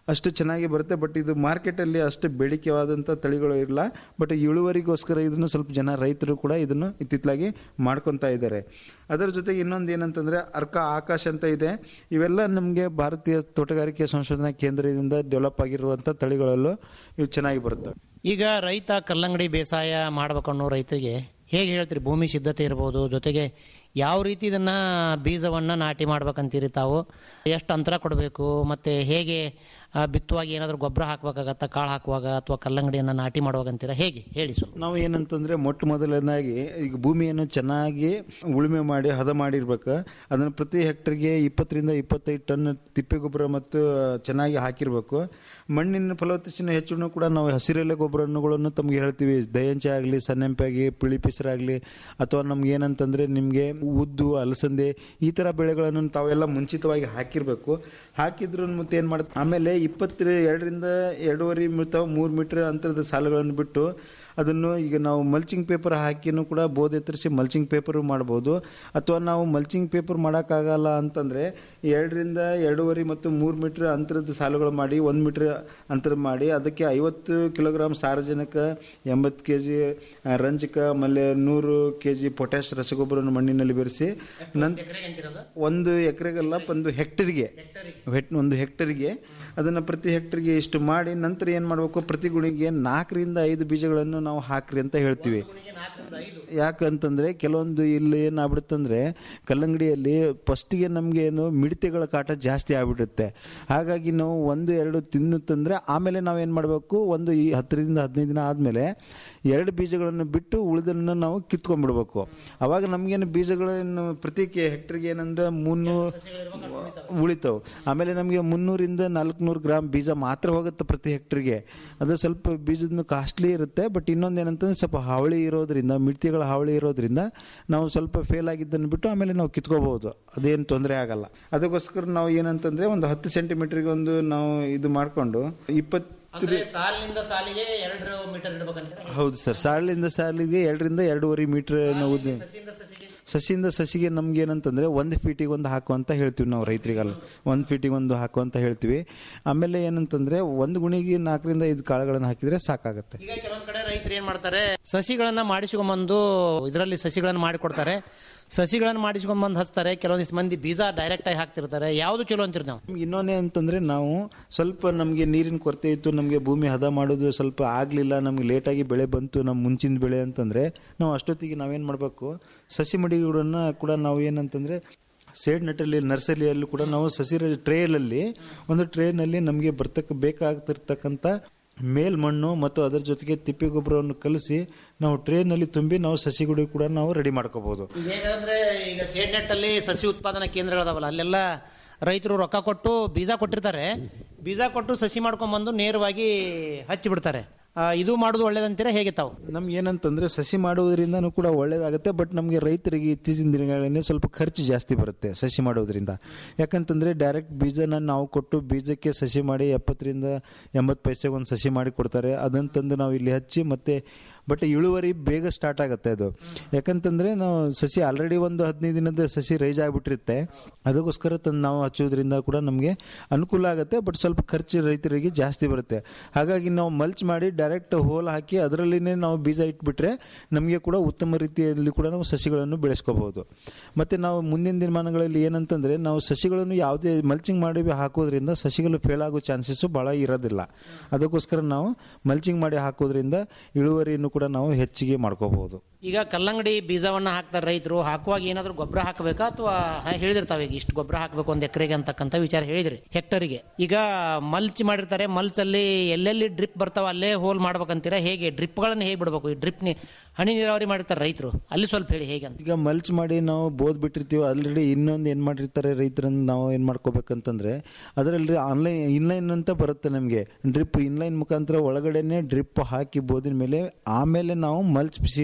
S4: ಅಷ್ಟು ಚೆನ್ನಾಗಿ ಬರುತ್ತೆ ಬಟ್ ಇದು ಮಾರ್ಕೆಟಲ್ಲಿ ಅಷ್ಟು ಬೇಡಿಕೆವಾದಂಥ ತಳಿಗಳು ಇಲ್ಲ ಬಟ್ ಇಳುವರಿಗೋಸ್ಕರ ಇದನ್ನು ಸ್ವಲ್ಪ ಜನ ರೈತರು ಕೂಡ ಇದನ್ನು ಇತ್ತಿತ್ತಲಾಗಿ ಮಾಡ್ಕೊತಾ ಇದ್ದಾರೆ ಅದರ ಜೊತೆಗೆ ಇನ್ನೊಂದು ಏನಂತಂದರೆ ಅರ್ಕ ಆಕಾಶ್ ಅಂತ ಇದೆ ಇವೆಲ್ಲ ನಮಗೆ ಭಾರತೀಯ ತೋಟಗಾರಿಕೆ ಸಂಶೋಧನಾ ಕೇಂದ್ರದಿಂದ ಡೆವಲಪ್ ಆಗಿರುವಂಥ ತಳಿಗಳಲ್ಲೂ ಇವು ಚೆನ್ನಾಗಿ ಬರುತ್ತೆ
S3: ಈಗ ರೈತ ಕಲ್ಲಂಗಡಿ ಬೇಸಾಯ ಮಾಡ್ಬೇಕನ್ನೋ ರೈತರಿಗೆ ಹೇಗೆ ಹೇಳ್ತೀರಿ ಭೂಮಿ ಸಿದ್ಧತೆ ಇರ್ಬೋದು ಜೊತೆಗೆ ಯಾವ ರೀತಿ ಇದನ್ನ ಬೀಜವನ್ನ ನಾಟಿ ಮಾಡ್ಬೇಕಂತೀರಿ ತಾವು ಎಷ್ಟು ಅಂತರ ಕೊಡಬೇಕು ಮತ್ತೆ ಹೇಗೆ ಆ, ಬಿತ್ತುವಾಗ ಏನಾದರೂ ಗೊಬ್ಬರ ಹಾಕ್ಬೇಕಾಗತ್ತಾ ಕಾಳು ಹಾಕುವಾಗ ಅಥವಾ ಕಲ್ಲಂಗಡಿಯನ್ನ ನಾಟಿ ಮಾಡುವಾಗ ಅಂತೀರಾ ಹೇಗೆ ಹೇಳಿ ಸ್ವಲ್ಪ
S4: ನಾವು ಏನಂತಂದ್ರೆ ಮೊಟ್ಟ ಮೊದಲನೇದಾಗಿ ಈಗ ಭೂಮಿಯನ್ನು ಚೆನ್ನಾಗಿ ಉಳುಮೆ ಮಾಡಿ ಹದ ಮಾಡಿರ್ಬೇಕು ಅದನ್ನು ಪ್ರತಿ ಹೆಕ್ಟರ್ಗೆ ಇಪ್ಪತ್ತರಿಂದ ಇಪ್ಪತ್ತೈದು ಟನ್ ತಿಪ್ಪೆ ಗೊಬ್ಬರ ಮತ್ತು ಚೆನ್ನಾಗಿ ಹಾಕಿರ್ಬೇಕು ಮಣ್ಣಿನ ಫಲವತ್ತತೆಯನ್ನು ಹೆಚ್ಚು ಕೂಡ ನಾವು ಹಸಿರೆಲೆ ಗೊಬ್ಬರಗಳನ್ನು ತಮಗೆ ಹೇಳ್ತೀವಿ ದಯಂಚೆ ಆಗಲಿ ಸನ್ನೆಂಪೆ ಆಗಿ ಪಿಳಿ ಪಿಸರಾಗಲಿ ಅಥವಾ ನಮ್ಗೆ ಏನಂತಂದ್ರೆ ನಿಮಗೆ ಉದ್ದು ಅಲಸಂದೆ ಈ ಥರ ಬೆಳೆಗಳನ್ನು ತಾವೆಲ್ಲ ಮುಂಚಿತವಾಗಿ ಹಾಕಿರ್ಬೇಕು ಹಾಕಿದ್ರು ಮತ್ತೆ ಏನು ಮಾಡುತ್ತೆ ಆಮೇಲೆ ಇಪ್ಪತ್ತ ಎರಡರಿಂದ ಎರಡೂವರೆ ಅಥವಾ ಮೂರು ಮೀಟರ್ ಅಂತರದ ಸಾಲುಗಳನ್ನು ಬಿಟ್ಟು ಅದನ್ನು ಈಗ ನಾವು ಮಲ್ಚಿಂಗ್ ಪೇಪರ್ ಹಾಕಿನೂ ಕೂಡ ಬೋಧ್ ಎತ್ತರಿಸಿ ಮಲ್ಚಿಂಗ್ ಪೇಪರು ಮಾಡ್ಬೋದು ಅಥವಾ ನಾವು ಮಲ್ಚಿಂಗ್ ಪೇಪರ್ ಮಾಡೋಕ್ಕಾಗಲ್ಲ ಅಂತಂದರೆ ಎರಡರಿಂದ ಎರಡೂವರೆ ಮತ್ತು ಮೂರು ಮೀಟ್ರ್ ಅಂತರದ ಸಾಲುಗಳು ಮಾಡಿ ಒಂದು ಮೀಟ್ರ್ ಅಂತರ ಮಾಡಿ ಅದಕ್ಕೆ ಐವತ್ತು ಕಿಲೋಗ್ರಾಮ್ ಸಾರಜನಕ ಎಂಬತ್ತು ಕೆ ಜಿ ರಂಜಕ ಆಮೇಲೆ ನೂರು ಕೆ ಜಿ ಪೊಟ್ಯಾಶ್ ರಸಗೊಬ್ಬರವನ್ನು ಮಣ್ಣಿನಲ್ಲಿ ಬೆರೆಸಿ ನಂತರ ಒಂದು ಎಕರೆಗಲ್ಲ ಒಂದು ಹೆಕ್ಟರ್ಗೆ ಹೆಟ್- ಒಂದು ಹೆಕ್ಟರ್ಗೆ ಅದನ್ನು ಪ್ರತಿ ಹೆಕ್ಟರ್ಗೆ ಇಷ್ಟು ಮಾಡಿ ನಂತರ ಏನು ಮಾಡಬೇಕು ಪ್ರತಿ ಗುಣಿಗೆ ನಾಲ್ಕರಿಂದ ಐದು ಬೀಜಗಳನ್ನು ನಾವು ಹಾಕ್ರಿ ಅಂತ ಹೇಳ್ತೀವಿ ಯಾಕಂತಂದ್ರೆ ಕೆಲವೊಂದು ಇಲ್ಲಿ ಏನಾಗ್ಬಿಡುತ್ತಂದ್ರೆ ಕಲ್ಲಂಗಡಿಯಲ್ಲಿ ಫಸ್ಟಿಗೆ ನಮಗೆ ಏನು ಮಿಡತೆಗಳ ಕಾಟ ಜಾಸ್ತಿ ಆಗ್ಬಿಡುತ್ತೆ ಹಾಗಾಗಿ ನಾವು ಒಂದು ಎರಡು ತಿನ್ನುತ್ತಂದ್ರೆ ಆಮೇಲೆ ನಾವು ಏನು ಮಾಡಬೇಕು ಒಂದು ಈ ಹತ್ತರಿಂದ ಹದಿನೈದು ದಿನ ಆದಮೇಲೆ ಎರಡು ಬೀಜಗಳನ್ನು ಬಿಟ್ಟು ಉಳಿದನ್ನು ನಾವು ಕಿತ್ಕೊಂಡ್ಬಿಡ್ಬೇಕು ಅವಾಗ ನಮಗೇನು ಬೀಜಗಳನ್ನು ಪ್ರತಿ ಕೆ ಹೆಕ್ಟರ್ಗೆ ಏನಂದ್ರೆ ಮುನ್ನೂರು ಉಳಿತಾವೆ ಆಮೇಲೆ ನಮಗೆ ಮುನ್ನೂರಿಂದ ನಾಲ್ಕುನೂರು ಗ್ರಾಮ್ ಬೀಜ ಮಾತ್ರ ಹೋಗುತ್ತೆ ಪ್ರತಿ ಹೆಕ್ಟರ್ಗೆ ಅದು ಸ್ವಲ್ಪ ಬೀಜದ ಕಾಸ್ಟ್ಲಿ ಇರುತ್ತೆ ಬಟ್ ಇನ್ನೊಂದು ಏನಂತಂದ್ರೆ ಸ್ವಲ್ಪ ಹಾವಳಿ ಇರೋದ್ರಿಂದ ಮಿಡ್ತಿಗಳ ಹಾವಳಿ ಇರೋದ್ರಿಂದ ನಾವು ಸ್ವಲ್ಪ ಫೇಲ್ ಆಗಿದ್ದನ್ನು ಬಿಟ್ಟು ಆಮೇಲೆ ನಾವು ಕಿತ್ಕೋಬಹುದು ಅದೇನು ತೊಂದರೆ ಆಗಲ್ಲ ಅದಕ್ಕೋಸ್ಕರ ನಾವು ಏನಂತಂದ್ರೆ ಒಂದು ಹತ್ತು ಸೆಂಟಿಮೀಟರ್ಗೆ ಒಂದು ನಾವು ಇದು ಮಾಡಿಕೊಂಡು ಇಪ್ಪತ್ತು
S3: ಸಾಲಿನಿಂದ ಸಾಲಿಗೆ ಎರಡು ಮೀಟರ್ ಇಡ್ಬೇಕಂತ
S4: ಹೌದು ಸರ್ ಸಾಲಿಂದ ಸಾಲಿಗೆ ಎರಡರಿಂದ ಎರಡೂವರೆ ಮೀಟರ್ ನಾವು ಉದ್ದ- ಸಸಿಯಿಂದ ಸಸಿಗೆ ನಮ್ಗೆ ಏನಂತಂದ್ರೆ ಒಂದು ಫೀಟಿಗೆ ಒಂದು ಹಾಕು ಅಂತ ಹೇಳ್ತೀವಿ ನಾವು ರೈತರಿಗಲ್ಲ ಒಂದು ಫೀಟಿಗೆ ಒಂದು ಹಾಕು ಅಂತ ಹೇಳ್ತೀವಿ ಆಮೇಲೆ ಏನಂತಂದ್ರೆ ಒಂದು ಗುಣಿಗೆ ನಾಲ್ಕರಿಂದ ಐದು ಕಾಳುಗಳನ್ನು ಹಾಕಿದ್ರೆ ಸಾಕಾಗುತ್ತೆ
S3: ಈಗ ಕೆಲವೊಂದ್ ಕಡೆ ರೈತರು ಏನ್ ಮಾಡ್ತಾರೆ ಸಸಿಗಳನ್ನ ಮಾಡಿಸ್ಕೊಂಡ್ಬಂದು ಇದರಲ್ಲಿ ಸಸಿಗಳನ್ನ ಮಾಡಿಕೊಡ್ತಾರೆ ಸಸಿಗಳನ್ನ ಮಾಡಿಸ್ಕೊಂಡ್ಬಂದು ಹಚ್ತಾರೆ ಕೆಲವೊಂದಿಷ್ಟು ಮಂದಿ ಬೀಜ ಡೈರೆಕ್ಟ್ ಆಗಿ ಹಾಕ್ತಿರ್ತಾರೆ ಯಾವ್ದು ಚಲೋ ಅಂತೀರಿ ನಾವು
S4: ಇನ್ನೊಂದೇ ಅಂತಂದ್ರೆ ನಾವು ಸ್ವಲ್ಪ ನಮಗೆ ನೀರಿನ ಕೊರತೆ ಇತ್ತು ನಮಗೆ ಭೂಮಿ ಹದ ಮಾಡೋದು ಸ್ವಲ್ಪ ಆಗಲಿಲ್ಲ ನಮ್ಗೆ ಲೇಟಾಗಿ ಬೆಳೆ ಬಂತು ನಮ್ಮ ಮುಂಚಿನ ಬೆಳೆ ಅಂತಂದ್ರೆ ನಾವು ಅಷ್ಟೊತ್ತಿಗೆ ನಾವೇನು ಮಾಡಬೇಕು ಸಸಿ ಮಡಿಗಳನ್ನ ಕೂಡ ನಾವು ಏನಂತಂದ್ರೆ ಸೇಡ್ ನಟ್ಟಲ್ಲಿ ನರ್ಸರಿಯಲ್ಲೂ ಕೂಡ ನಾವು ಸಸಿ ಟ್ರೇಲಲ್ಲಿ ಒಂದು ಟ್ರೇನಲ್ಲಿ ನಮಗೆ ಬರ್ತಕ್ಕ ಬೇಕಾಗ್ತಿರ್ತಕ್ಕಂಥ ಮೇಲ್ಮಣ್ಣು ಮತ್ತು ಅದರ ಜೊತೆಗೆ ತಿಪ್ಪೆ ಗೊಬ್ಬರವನ್ನು ಕಲಸಿ ನಾವು ಟ್ರೇನಲ್ಲಿ ತುಂಬಿ ನಾವು ಸಸಿಗಳು ಕೂಡ ನಾವು ರೆಡಿ ಮಾಡ್ಕೋಬಹುದು
S3: ಈಗ ಹೇಗಂದ್ರೆ ಈಗ ಸೇಡ್ ನೆಟ್ ಅಲ್ಲಿ ಸಸಿ ಉತ್ಪಾದನಾ ಕೇಂದ್ರಗಳದಾವಲ್ಲ ಅಲ್ಲೆಲ್ಲ ರೈತರು ರೊಕ್ಕ ಕೊಟ್ಟು ಬೀಜ ಕೊಟ್ಟಿರ್ತಾರೆ ಬೀಜ ಕೊಟ್ಟು ಸಸಿ ಮಾಡ್ಕೊಂಡ್ಬಂದು ನೇರವಾಗಿ ಹಚ್ಚಿ ಬಿಡ್ತಾರೆ ಆ, ಇದು ಮಾಡೋದು ಒಳ್ಳೇದಂತೀರಾ ಹೇಗೆ ತಾವು
S4: ನಮ್ಗೆ ಏನಂತಂದ್ರೆ ಸಸಿ ಮಾಡುವುದರಿಂದನೂ ಕೂಡ ಒಳ್ಳೇದಾಗುತ್ತೆ ಬಟ್ ನಮಗೆ ರೈತರಿಗೆ ಇತ್ತೀಚಿನ ದಿನಗಳಲ್ಲಿ ಸ್ವಲ್ಪ ಖರ್ಚು ಜಾಸ್ತಿ ಬರುತ್ತೆ ಸಸಿ ಮಾಡೋದ್ರಿಂದ ಯಾಕಂತಂದ್ರೆ ಡೈರೆಕ್ಟ್ ಬೀಜನ ನಾವು ಕೊಟ್ಟು ಬೀಜಕ್ಕೆ ಸಸಿ ಮಾಡಿ ಎಪ್ಪತ್ತರಿಂದ ಎಂಬತ್ತು ಪೈಸೆಗೆ ಒಂದು ಸಸಿ ಮಾಡಿ ಕೊಡ್ತಾರೆ ಅದನ್ನು ತಂದು ನಾವು ಇಲ್ಲಿ ಹಚ್ಚಿ ಮತ್ತೆ ಬಟ್ ಇಳುವರಿ ಬೇಗ ಸ್ಟಾರ್ಟ್ ಆಗುತ್ತೆ ಅದು ಯಾಕಂತಂದ್ರೆ ನಾವು ಸಸಿ ಆಲ್ರೆಡಿ ಒಂದು ಹದಿನೈದು ದಿನದ ಸಸಿ ರೈಜ್ ಆಗಿಬಿಟ್ಟಿರುತ್ತೆ ಅದಕ್ಕೋಸ್ಕರ ತಂದು ನಾವು ಹಚ್ಚೋದ್ರಿಂದ ಕೂಡ ನಮಗೆ ಅನುಕೂಲ ಆಗುತ್ತೆ ಬಟ್ ಸ್ವಲ್ಪ ಖರ್ಚು ರೈತರಿಗೆ ಜಾಸ್ತಿ ಬರುತ್ತೆ ಹಾಗಾಗಿ ನಾವು ಮಲ್ಚ್ ಮಾಡಿ ಡೈರೆಕ್ಟ್ ಹೋಲ್ ಹಾಕಿ ಅದರಲ್ಲಿನೇ ನಾವು ಬೀಜ ಇಟ್ಬಿಟ್ರೆ ನಮಗೆ ಕೂಡ ಉತ್ತಮ ರೀತಿಯಲ್ಲಿ ಕೂಡ ನಾವು ಸಸಿಗಳನ್ನು ಬೆಳೆಸ್ಕೋಬಹುದು ಮತ್ತೆ ನಾವು ಮುಂದಿನ ದಿನಮಾನಗಳಲ್ಲಿ ಏನಂತಂದ್ರೆ ನಾವು ಸಸಿಗಳನ್ನು ಯಾವುದೇ ಮಲ್ಚಿಂಗ್ ಮಾಡಿ ಹಾಕೋದ್ರಿಂದ ಸಸಿಗಳು ಫೇಲ್ ಆಗೋ ಚಾನ್ಸಸ್ ಬಹಳ ಇರೋದಿಲ್ಲ ಅದಕ್ಕೋಸ್ಕರ ನಾವು ಮಲ್ಚಿಂಗ್ ಮಾಡಿ ಹಾಕೋದ್ರಿಂದ ಇಳುವರಿಯನ್ನು ಕೂಡ ನಾವು ಹೆಚ್ಚಿಗೆ ಮಾಡ್ಕೋಬಹುದು
S3: ಈಗ ಕಲ್ಲಂಗಡಿ ಬೀಜವನ್ನ ಹಾಕ್ತಾರೆ ರೈತರು ಹಾಕುವಾಗ ಏನಾದ್ರು ಗೊಬ್ಬರ ಹಾಕಬೇಕಾ ಅಥವಾ ಹೇಳಿದಿರ್ತಾವೆ ಈಗ ಇಷ್ಟು ಗೊಬ್ಬರ ಹಾಕಬೇಕು ಒಂದು ಎಕರೆಗೆ ಅಂತಕ್ಕಂಥ ವಿಚಾರ ಹೇಳಿದ್ರಿ ಹೆಕ್ಟರಿಗೆ ಈಗ ಮಲ್ಚ್ ಮಾಡಿರ್ತಾರೆ ಮಲ್ಚ್ ಅಲ್ಲಿ ಎಲ್ಲೆಲ್ಲಿ ಡ್ರಿಪ್ ಬರ್ತಾವ ಅಲ್ಲೇ ಹೋಲ್ ಮಾಡ್ಬೇಕಂತೀರಾ ಹೇಗೆ ಡ್ರಿಪ್ಗಳನ್ನು ಹೇಗೆ ಬಿಡಬೇಕು ಈ ಡ್ರಿಪ್ ಹನಿ ನೀರಾವರಿ ಮಾಡಿರ್ತಾರೆ ರೈತರು ಅಲ್ಲಿ ಸ್ವಲ್ಪ ಹೇಳಿ ಹೇಗೆ ಅಂತ
S4: ಈಗ ಮಲ್ಚ್ ಮಾಡಿ ನಾವು ಬೋದ್ ಬಿಟ್ಟಿರ್ತೀವಿ ಆಲ್ರೆಡಿ ಇನ್ನೊಂದು ಏನು ಮಾಡಿರ್ತಾರೆ ರೈತರನ್ನ ನಾವು ಏನು ಮಾಡ್ಕೋಬೇಕಂತಂದ್ರೆ ಅದರಲ್ಲಿ ಆನ್ಲೈನ್ ಇನ್ಲೈನ್ ಅಂತ ಬರುತ್ತೆ ನಮಗೆ ಡ್ರಿಪ್ ಇನ್ಲೈನ್ ಮುಖಾಂತರ ಒಳಗಡೆನೆ ಡ್ರಿಪ್ ಹಾಕಿ ಬೋದಿನ ಮೇಲೆ ಆಮೇಲೆ ನಾವು ಮಲ್ಚ್ ಸೀಟನ್ನು ಹಾಕೋ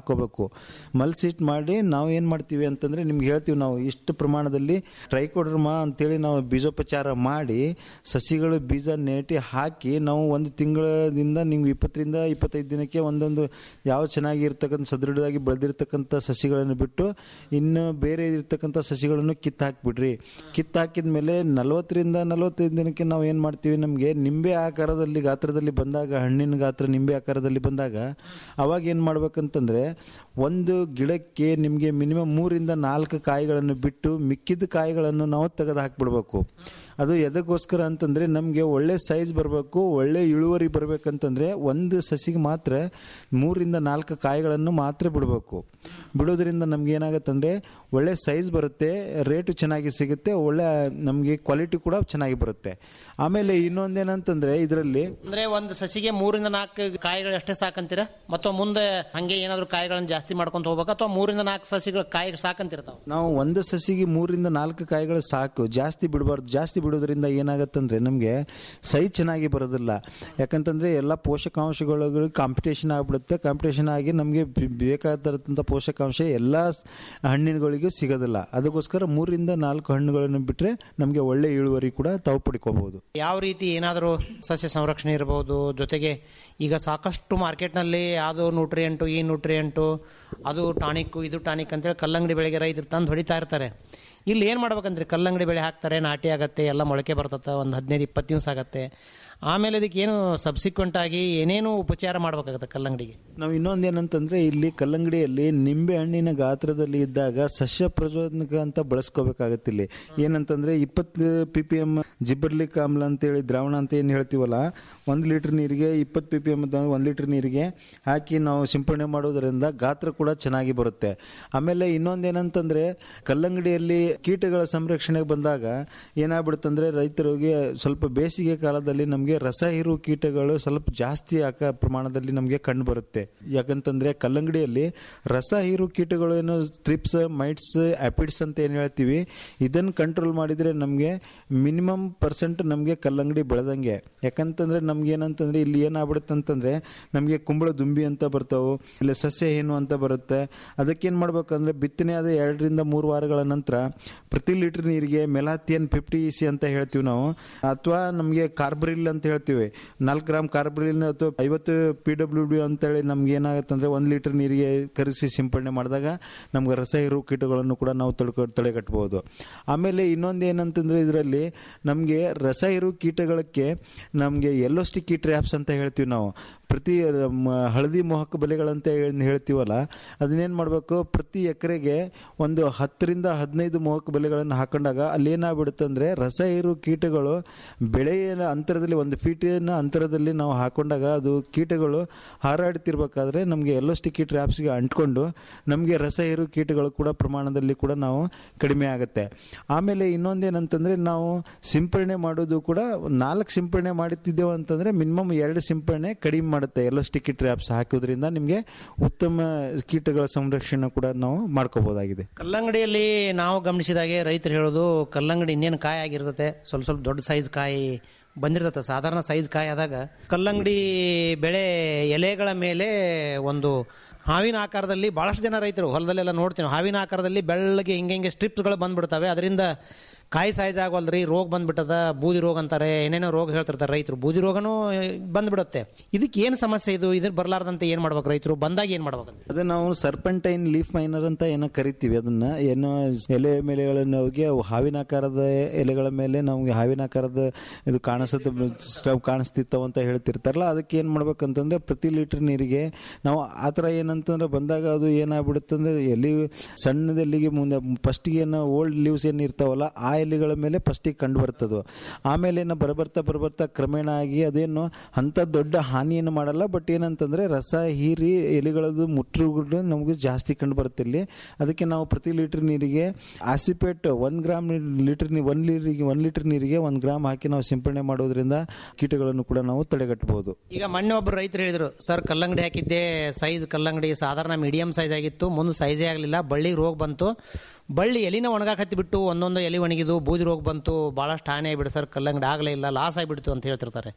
S4: ಹಾಕೋಬೇಕು ಮಲ್ಸಿಟ್ ಮಾಡಿ ನಾವು ಏನು ಮಾಡ್ತೀವಿ ಅಂತಂದರೆ ನಿಮ್ಗೆ ಹೇಳ್ತೀವಿ ನಾವು ಇಷ್ಟು ಪ್ರಮಾಣದಲ್ಲಿ ಟ್ರೈಕೋಡ್ರಮಾ ಅಂತೇಳಿ ನಾವು ಬೀಜೋಪಚಾರ ಮಾಡಿ ಸಸಿಗಳು ಬೀಜ ನೆಟಿ ಹಾಕಿ ನಾವು ಒಂದು ತಿಂಗಳದಿಂದ ನಿಮ್ಗೆ ಇಪ್ಪತ್ತರಿಂದ ಇಪ್ಪತ್ತೈದು ದಿನಕ್ಕೆ ಒಂದೊಂದು ಯಾವ ಚೆನ್ನಾಗಿ ಇರ್ತಕ್ಕಂಥ ಸದೃಢವಾಗಿ ಬೆಳೆದಿರ್ತಕ್ಕಂಥ ಸಸಿಗಳನ್ನು ಬಿಟ್ಟು ಇನ್ನು ಬೇರೆ ಇರ್ತಕ್ಕಂಥ ಸಸಿಗಳನ್ನು ಕಿತ್ತು ಹಾಕಿಬಿಡ್ರಿ ಕಿತ್ತು ಹಾಕಿದ ಮೇಲೆ ನಲವತ್ತರಿಂದ ನಲವತ್ತೈದು ದಿನಕ್ಕೆ ನಾವು ಏನು ಮಾಡ್ತೀವಿ ನಮಗೆ ನಿಂಬೆ ಆಕಾರದಲ್ಲಿ ಗಾತ್ರದಲ್ಲಿ ಬಂದಾಗ ಹಣ್ಣಿನ ಗಾತ್ರ ನಿಂಬೆ ಆಕಾರದಲ್ಲಿ ಬಂದಾಗ ಅವಾಗ ಏನು ಮಾಡ್ಬೇಕಂತಂದರೆ ಒಂದು ಗಿಡಕ್ಕೆ ನಿಮಗೆ ಮಿನಿಮಮ್ ಮೂರಿಂದ ನಾಲ್ಕು ಕಾಯಿಗಳನ್ನು ಬಿಟ್ಟು ಮಿಕ್ಕಿದ ಕಾಯಿಗಳನ್ನು ನಾವು ತೆಗೆದು ಹಾಕಿಬಿಡ್ಬೇಕು ಅದು ಎದಕ್ಕೋಸ್ಕರ ಅಂತಂದರೆ ನಮಗೆ ಒಳ್ಳೆ ಸೈಜ್ ಬರಬೇಕು ಒಳ್ಳೆ ಇಳುವರಿ ಬರಬೇಕಂತಂದರೆ ಒಂದು ಸಸಿಗೆ ಮಾತ್ರ ಮೂರಿಂದ ನಾಲ್ಕು ಕಾಯಿಗಳನ್ನು ಮಾತ್ರ ಬಿಡಬೇಕು ಬಿಡೋದ್ರಿಂದ ನಮ್ಗೆ ಏನಾಗುತ್ತಂದರೆ ಒಳ್ಳೆ ಸೈಜ್ ಬರುತ್ತೆ ರೇಟು ಚೆನ್ನಾಗಿ ಸಿಗುತ್ತೆ ಒಳ್ಳೆ ನಮಗೆ ಕ್ವಾಲಿಟಿ ಕೂಡ ಚೆನ್ನಾಗಿ ಬರುತ್ತೆ ಆಮೇಲೆ ಇನ್ನೊಂದೇನಂತಂದರೆ ಇದರಲ್ಲಿ
S3: ಅಂದ್ರೆ ಒಂದು ಸಸಿಗೆ ಮೂರಿಂದ ನಾಲ್ಕು ಕಾಯಿಗಳು ಅಷ್ಟೇ ಸಾಕಂತೀರ ಮತ್ತು ಮುಂದೆ ಹಂಗೆ ಏನಾದ್ರು ಕಾಯಿಗಳನ್ನ ಜಾಸ್ತಿ ಮಾಡ್ಕೊಂತ ಹೋಗ್ಬೇಕು ಅಥವಾ ಮೂರಿಂದ ನಾಲ್ಕು ಸಸಿಗಳು ಕಾಯಿ ಸಾಕಂತಿರ್ತಾವ
S4: ನಾವು ಒಂದು ಸಸಿಗೆ ಮೂರಿಂದ ನಾಲ್ಕು ಕಾಯಿಗಳು ಸಾಕು ಜಾಸ್ತಿ ಬಿಡಬಾರ್ದು ಜಾಸ್ತಿ ಬಿಡೋದ್ರಿಂದ ಏನಾಗತ್ತಂದ್ರೆ ನಮಗೆ ಸೈಜ್ ಚೆನ್ನಾಗಿ ಬರೋದಿಲ್ಲ ಯಾಕಂತಂದ್ರೆ ಎಲ್ಲ ಪೋಷಕಾಂಶಗಳು ಕಾಂಪಿಟೇಷನ್ ಆಗ್ಬಿಡುತ್ತೆ ಕಾಂಪಿಟೇಷನ್ ಆಗಿ ನಮಗೆ ಬೇಕಾದಂಥ ಪೋಷಕಾಂಶ ಎಲ್ಲ ಹಣ್ಣಿನಗಳಿಗೂ ಸಿಗೋದಿಲ್ಲ ಅದಕ್ಕೋಸ್ಕರ ಮೂರಿಂದ ನಾಲ್ಕು ಹಣ್ಣುಗಳನ್ನು ಬಿಟ್ಟರೆ ನಮಗೆ ಒಳ್ಳೆ ಇಳುವರಿ ಕೂಡ ತಾವು ಪಡ್ಕೋಬಹುದು
S3: ಯಾವ ರೀತಿ ಏನಾದರೂ ಸಸ್ಯ ಸಂರಕ್ಷಣೆ ಇರಬಹುದು ಜೊತೆಗೆ ಈಗ ಸಾಕಷ್ಟು ಮಾರ್ಕೆಟ್ನಲ್ಲಿ ಅದು ನ್ಯೂಟ್ರಿಯೆಂಟು ಈ ನ್ಯೂಟ್ರಿಯೆಂಟು ಅದು ಟಾನಿಕ್ಕು ಇದು ಟಾನಿಕ್ ಅಂತೇಳಿ ಕಲ್ಲಂಗಡಿ ಬೆಳೆಗೆ ರೈತರು ತಂದು ಹೊಡಿತಾ ಇರ್ತಾರೆ ಇಲ್ಲಿ ಏನು ಮಾಡ್ಬೇಕಂದ್ರೆ ಕಲ್ಲಂಗಡಿ ಬೆಳೆ ಹಾಕ್ತಾರೆ ನಾಟಿ ಆಗತ್ತೆ ಎಲ್ಲ ಮೊಳಕೆ ಬರ್ತದೆ ಒಂದು ಹದಿನೈದು ಇಪ್ಪತ್ತು ದಿವಸ ಆಗತ್ತೆ ಆಮೇಲೆ ಇದಕ್ಕೆ ಏನು ಸಬ್ಸಿಕ್ವೆಂಟ್ ಆಗಿ ಏನೇನು ಉಪಚಾರ ಮಾಡ್ಬೇಕಾಗತ್ತೆ ಕಲ್ಲಂಗಡಿಗೆ
S4: ನಾವು ಇನ್ನೊಂದು ಏನಂತಂದ್ರೆ ಇಲ್ಲಿ ಕಲ್ಲಂಗಡಿಯಲ್ಲಿ ನಿಂಬೆ ಹಣ್ಣಿನ ಗಾತ್ರದಲ್ಲಿ ಇದ್ದಾಗ ಸಸ್ಯ ಪ್ರಚೋದಕ ಅಂತ ಬಳಸ್ಕೋಬೇಕಾಗತ್ತೆ ಇಲ್ಲಿ ಏನಂತಂದ್ರೆ ಇಪ್ಪತ್ತು ಪಿ ಪಿ ಎಮ್ ಜಿಬ್ಬರ್ಲಿಕ್ ಆಮ್ಲ ಅಂತೇಳಿ ದ್ರಾವಣ ಅಂತ ಏನು ಹೇಳ್ತೀವಲ್ಲ ಒಂದು ಲೀಟರ್ ನೀರಿಗೆ ಇಪ್ಪತ್ತು ಪಿ ಪಿ ಎಮ್ ಒಂದು ಲೀಟರ್ ನೀರಿಗೆ ಹಾಕಿ ನಾವು ಸಿಂಪಡಣೆ ಮಾಡೋದ್ರಿಂದ ಗಾತ್ರ ಕೂಡ ಚೆನ್ನಾಗಿ ಬರುತ್ತೆ ಆಮೇಲೆ ಇನ್ನೊಂದು ಏನಂತಂದ್ರೆ ಕಲ್ಲಂಗಡಿಯಲ್ಲಿ ಕೀಟಗಳ ಸಂರಕ್ಷಣೆಗೆ ಬಂದಾಗ ಏನಾಗ್ಬಿಡುತ್ತಂದ್ರೆ ರೈತರಿಗೆ ಸ್ವಲ್ಪ ಬೇಸಿಗೆ ಕಾಲದಲ್ಲಿ ನಮಗೆ ರಸ ಹೀರು ಕೀಟಗಳು ಸ್ವಲ್ಪ ಜಾಸ್ತಿ ಆಕ ಪ್ರಮಾಣದಲ್ಲಿ ನಮಗೆ ಕಂಡು ಬರುತ್ತೆ ಯಾಕಂತಂದ್ರೆ ಕಲ್ಲಂಗಡಿಯಲ್ಲಿ ರಸ ಹೀರು ಕೀಟಗಳು ಏನು ಸ್ಟ್ರಿಪ್ಸ್ ಮೈಟ್ಸ್ ಆಪಿಡ್ಸ್ ಅಂತ ಏನು ಹೇಳ್ತೀವಿ ಇದನ್ನು ಕಂಟ್ರೋಲ್ ಮಾಡಿದರೆ ನಮಗೆ ಮಿನಿಮಮ್ ಪರ್ಸೆಂಟ್ ನಮಗೆ ಕಲ್ಲಂಗಡಿ ಬೆಳೆದಂಗೆ ಯಾಕಂತಂದ್ರೆ ನಮ್ಗೆ ಏನಂತಂದ್ರೆ ಇಲ್ಲಿ ಏನಾಗ್ಬಿಡುತ್ತೆ ಅಂತಂದ್ರೆ ನಮಗೆ ಕುಂಬಳ ದುಂಬಿ ಅಂತ ಬರ್ತಾವೆ ಇಲ್ಲ ಸಸ್ಯ ಏನು ಅಂತ ಬರುತ್ತೆ ಅದಕ್ಕೇನು ಮಾಡ್ಬೇಕಂದ್ರೆ ಬಿತ್ತನೆ ಆದ ಎರಡರಿಂದ ಮೂರು ವಾರಗಳ ನಂತರ ಪ್ರತಿ ಲೀಟರ್ ನೀರಿಗೆ ಮೆಲಾಥಿಯನ್ ಫಿಫ್ಟಿ ಸಿ ಅಂತ ಹೇಳ್ತೀವಿ ನಾವು ಅಥವಾ ನಮಗೆ ಕಾರ್ಬ್ರಿಲ್ ಅಂತ ಹೇಳ್ತೀವಿ ನಾಲ್ಕು ಗ್ರಾಮ್ ಕಾರ್ಬ್ರಿಲ್ ಅಥವಾ ಐವತ್ತು ಪಿ ಡಬ್ಲ್ಯೂ ಡಿ ಅಂತೇಳಿ ನಮ್ಗೆ ಏನಾಗುತ್ತೆ ಅಂದ್ರೆ ಒಂದು ಲೀಟರ್ ನೀರಿಗೆ ಕರೆಸಿ ಸಿಂಪಡಣೆ ಮಾಡಿದಾಗ ನಮ್ಗೆ ರಸ ಇರೋ ಕೀಟಗಳನ್ನು ಕೂಡ ನಾವು ತಡ್ಕೊ ತಡೆಗಟ್ಟಬಹುದು ಆಮೇಲೆ ಇನ್ನೊಂದು ಏನಂತಂದ್ರೆ ಇದರಲ್ಲಿ ನಮಗೆ ರಸ ಇರೋ ಕೀಟಗಳಕ್ಕೆ ನಮಗೆ ಎಲ್ಲೋ ಸ್ಟಿಕ್ಕಿ ಟ್ರ್ಯಾಪ್ಸ್ ಅಂತ ಹೇಳ್ತೀವಿ ನಾವು ಪ್ರತಿ ಮ- ಹಳದಿ ಮೋಹಕ ಬೆಲೆಗಳಂತ ಏನ್ ಹೇಳ್ತೀವಲ್ಲ ಅದನ್ನೇನು ಮಾಡಬೇಕು ಪ್ರತಿ ಎಕರೆಗೆ ಒಂದು ಹತ್ತರಿಂದ ಹದಿನೈದು ಮೋಹಕ ಬೆಲೆಗಳನ್ನು ಹಾಕೊಂಡಾಗ ಅಲ್ಲಿ ಏನಾಗ್ಬಿಡುತ್ತೆ ಅಂದರೆ ರಸ ಇರು ಕೀಟಗಳು ಬೆಳೆಯ ಅಂತರದಲ್ಲಿ ಒಂದು ಫೀಟಿನ ಅಂತರದಲ್ಲಿ ನಾವು ಹಾಕೊಂಡಾಗ ಅದು ಕೀಟಗಳು ಹಾರಾಡ್ತಿರ್ಬೇಕಾದ್ರೆ ನಮಗೆ ಎಲ್ಲೋ ಸ್ಟಿಕ್ಕಿ ಟ್ರ್ಯಾಪ್ಸ್ಗೆ ಅಂಟ್ಕೊಂಡು ನಮಗೆ ರಸ ಇರು ಕೀಟಗಳು ಕೂಡ ಪ್ರಮಾಣದಲ್ಲಿ ಕೂಡ ನಾವು ಕಡಿಮೆ ಆಗುತ್ತೆ ಆಮೇಲೆ ಇನ್ನೊಂದೇನಂತಂದರೆ ನಾವು ಸಿಂಪರಣೆ ಮಾಡೋದು ಕೂಡ ನಾಲ್ಕು ಸಿಂಪರಣೆ ಮಾಡುತ್ತಿದ್ದೇವೆ ಅಂತಂದರೆ ಮಿನಿಮಮ್ ಎರಡು ಸಿಂಪರಣೆ ಕಡಿಮೆ ಮಾಡುತ್ತೆ ಎಲ್ಲೋ ಸ್ಟಿಕ್ಕಿ ಟ್ರ್ಯಾಪ್ಸ್ ಹಾಕೋದ್ರಿಂದ ನಿಮಗೆ ಉತ್ತಮ ಕೀಟಗಳ ಸಂರಕ್ಷಣೆ ಕೂಡ ನಾವು ಮಾಡ್ಕೋಬಹುದಾಗಿದೆ
S3: ಕಲ್ಲಂಗಡಿಯಲ್ಲಿ ನಾವು ಗಮನಿಸಿದಾಗೆ ರೈತರು ಹೇಳೋದು ಕಲ್ಲಂಗಡಿ ಇನ್ನೇನು ಕಾಯಿ ಆಗಿರ್ತತೆ ಸ್ವಲ್ಪ ಸ್ವಲ್ಪ ದೊಡ್ಡ ಸೈಜ್ ಕಾಯಿ ಬಂದಿರ್ತತೆ ಸಾಧಾರಣ ಸೈಜ್ ಕಾಯಿ ಆದಾಗ ಕಲ್ಲಂಗಡಿ ಬೆಳೆ ಎಲೆಗಳ ಮೇಲೆ ಒಂದು ಹಾವಿನ ಆಕಾರದಲ್ಲಿ ಬಹಳಷ್ಟು ಜನ ರೈತರು ಹೊಲದಲ್ಲೆಲ್ಲ ನೋಡ್ತೀವಿ ಹಾವಿನ ಆಕಾರದಲ್ಲಿ ಬೆಳ್ಳಗೆ ಹಿಂಗೆ ಹಿಂಗೆ ಸ್ಟ್ರಿಪ್ಸ್ಗಳು ಬಂದ್ಬಿಡ್ತವೆ ಅದರಿಂದ ಕಾಯಿ ಸೈಜ್ ಆಗವಲ್ರಿ ರೋಗ ಬಂದ್ಬಿಟ್ಟದ ಬೂದಿ ರೋಗ ಅಂತಾರೆ ಏನೇನೋ ರೋಗ ಹೇಳ್ತಿರ್ತಾರೆ ರೈತರು ಬೂದಿ ರೋಗನೂ ಬಂದ್ಬಿಡುತ್ತೆ ಇದಕ್ಕೆ ಏನು ಸಮಸ್ಯೆ ಇದು ಇದ್ರ ಬರ್ಲಾರ್ದಂತೆ ಏನು ಮಾಡ್ಬೇಕು ರೈತರು ಬಂದಾಗ ಏನು ಮಾಡ್ಬೇಕಂತ
S4: ಅದೇ ನಾವು ಸರ್ಪಂಟೈನ್ ಲೀಫ್ ಮೈನರ್ ಅಂತ ಏನೋ ಕರಿತೀವಿ ಅದನ್ನ ಏನೋ ಎಲೆ ಮೇಲೆಗಳನ್ನು ಅವಿಗೆ ಅವು ಹಾವಿನ ಆಕಾರದ ಎಲೆಗಳ ಮೇಲೆ ನಮಗೆ ಹಾವಿನ ಆಕಾರದ ಇದು ಕಾಣಿಸುತ್ತೆ ಸ್ಟವ್ ಕಾಣಿಸ್ತಿತ್ತವ ಅಂತ ಹೇಳ್ತಿರ್ತಾರಲ್ಲ ಅದಕ್ಕೆ ಏನು ಮಾಡ್ಬೇಕಂತಂದ್ರೆ ಪ್ರತಿ ಲೀಟರ್ ನೀರಿಗೆ ನಾವು ಆ ಥರ ಏನಂತಂದ್ರೆ ಬಂದಾಗ ಅದು ಏನಾಗ್ಬಿಡುತ್ತೆ ಅಂದ್ರೆ ಎಲೆ ಸಣ್ಣದ ಎಲ್ಲಿಗೆ ಮುಂದೆ ಫಸ್ಟಿಗೆ ಏನು ಓಲ್ಡ್ ಲೀವ್ಸ್ ಏನು ಇರ್ತಾವಲ್ಲ ಆ ಎಲೆಗಳ ಮೇಲೆ ಫಸ್ಟಿಗೆ ಕಂಡು ಬರ್ತದೆ ಆಮೇಲೆ ಏನು ಬರಬರ್ತಾ ಬರಬರ್ತಾ ಕ್ರಮೇಣ ಆಗಿ ಅದೇನು ಅಂಥ ದೊಡ್ಡ ಹಾನಿಯನ್ನು ಮಾಡಲ್ಲ ಬಟ್ ಏನಂತಂದ್ರೆ ರಸ ಹೀರಿ ಎಲೆಗಳದ್ದು ಮುಟ್ಟುಗಳು ನಮಗೆ ಜಾಸ್ತಿ ಕಂಡು ಬರುತ್ತೆ ಇಲ್ಲಿ ಅದಕ್ಕೆ ನಾವು ಪ್ರತಿ ಲೀಟರ್ ನೀರಿಗೆ ಆಸಿಪೇಟ್ ಒಂದು ಗ್ರಾಮ್ ಲೀಟರ್ ನೀ ಒಂದು ಲೀಟರ್ಗೆ ಒಂದು ಲೀಟರ್ ನೀರಿಗೆ ಒಂದು ಗ್ರಾಮ್ ಹಾಕಿ ನಾವು ಸಿಂಪಡಣೆ ಮಾಡೋದ್ರಿಂದ ಕೀಟಗಳನ್ನು ಕೂಡ ನಾವು ತಡೆಗಟ್ಟಬಹುದು
S3: ಈಗ ಮೊನ್ನೆ ಒಬ್ರು ರೈತರು ಹೇಳಿದ್ರು ಸರ್ ಕಲ್ಲಂಗಡಿ ಹಾಕಿದ್ದೆ ಸೈಜ್ ಕಲ್ಲಂಗಡಿ ಸಾಧಾರಣ ಮೀಡಿಯಂ ಸೈಜ್ ಆಗಿತ್ತು ಮುಂದೆ ಸೈಜೇ ಆಗಲಿಲ್ಲ ಬಳ್ಳಿ ರೋಗ ಬಂತು ಬಳ್ಳಿ ಎಲಿನ ಒಣಗಾಕ್ ಹತ್ತಿ ಬಿಟ್ಟು ಒಂದೊಂದು ಎಲೆ ಒಣಗಿದು ಬೂದಿ ರೋಗ ಬಂತು ಭಾಳಷ್ಟು ಹಾನಿ ಆಗಿಬಿಡು ಸರ್ ಕಲ್ಲಂಗಡಿ ಆಗಲೇ ಇಲ್ಲ ಲಾಸ್ ಆಗಿಬಿಡ್ತು ಅಂತ ಹೇಳ್ತಿರ್ತಾರೆ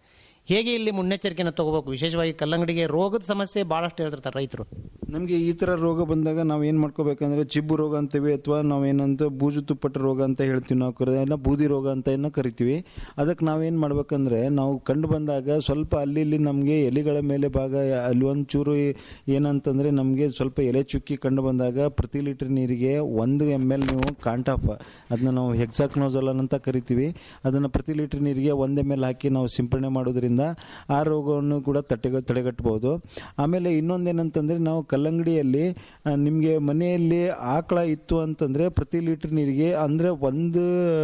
S3: ಹೇಗೆ ಇಲ್ಲಿ ಮುನ್ನೆಚ್ಚರಿಕೆಯನ್ನು ತಗೋಬೇಕು ವಿಶೇಷವಾಗಿ ಕಲ್ಲಂಗಡಿಗೆ ರೋಗದ ಸಮಸ್ಯೆ ಭಾಳಷ್ಟು ಹೇಳ್ತಿರ್ತಾರೆ ರೈತರು
S4: ನಮಗೆ ಈ ಥರ ರೋಗ ಬಂದಾಗ ನಾವು ಏನು ಮಾಡ್ಕೋಬೇಕಂದ್ರೆ ಚಿಬ್ಬು ರೋಗ ಅಂತೀವಿ ಅಥವಾ ನಾವೇನಂತ ಬೂಜು ತುಪ್ಪಟ ರೋಗ ಅಂತ ಹೇಳ್ತೀವಿ ನಾವು ಕರೆ ಇಲ್ಲ ಬೂದಿ ರೋಗ ಅಂತ ಏನೋ ಕರಿತೀವಿ ಅದಕ್ಕೆ ನಾವೇನು ಮಾಡ್ಬೇಕಂದ್ರೆ ನಾವು ಕಂಡು ಬಂದಾಗ ಸ್ವಲ್ಪ ಅಲ್ಲಿ ಇಲ್ಲಿ ನಮಗೆ ಎಲೆಗಳ ಮೇಲೆ ಭಾಗ ಅಲ್ಲಿ ಒಂದು ಚೂರು ಏನಂತಂದರೆ ನಮಗೆ ಸ್ವಲ್ಪ ಎಲೆ ಚುಕ್ಕಿ ಕಂಡು ಬಂದಾಗ ಪ್ರತಿ ಲೀಟರ್ ನೀರಿಗೆ ಒಂದು ಎಮ್ ಎಲ್ ನೀವು ಕಾಂಟಾಫ್ ಅದನ್ನ ನಾವು ಹೆಕ್ಸಾಕ್ನೋಜಲನ್ ಅಂತ ಕರಿತೀವಿ ಅದನ್ನು ಪ್ರತಿ ಲೀಟರ್ ನೀರಿಗೆ ಒಂದು ಎಮ್ ಎಲ್ ಹಾಕಿ ನಾವು ಸಿಂಪಡಣೆ ಮಾಡೋದ್ರಿಂದ ಆ ರೋಗವನ್ನು ಕೂಡ ತಟ್ಟೆಗ ತಡೆಗಟ್ಟಬಹುದು ಆಮೇಲೆ ಇನ್ನೊಂದೇನಂತಂದರೆ ನಾವು ಕಲ್ಲಂಗಡಿಯಲ್ಲಿ ನಿಮಗೆ ಮನೆಯಲ್ಲಿ ಆಕಳ ಇತ್ತು ಅಂತಂದರೆ ಪ್ರತಿ ಲೀಟರ್ ನೀರಿಗೆ ಅಂದರೆ ಒಂದು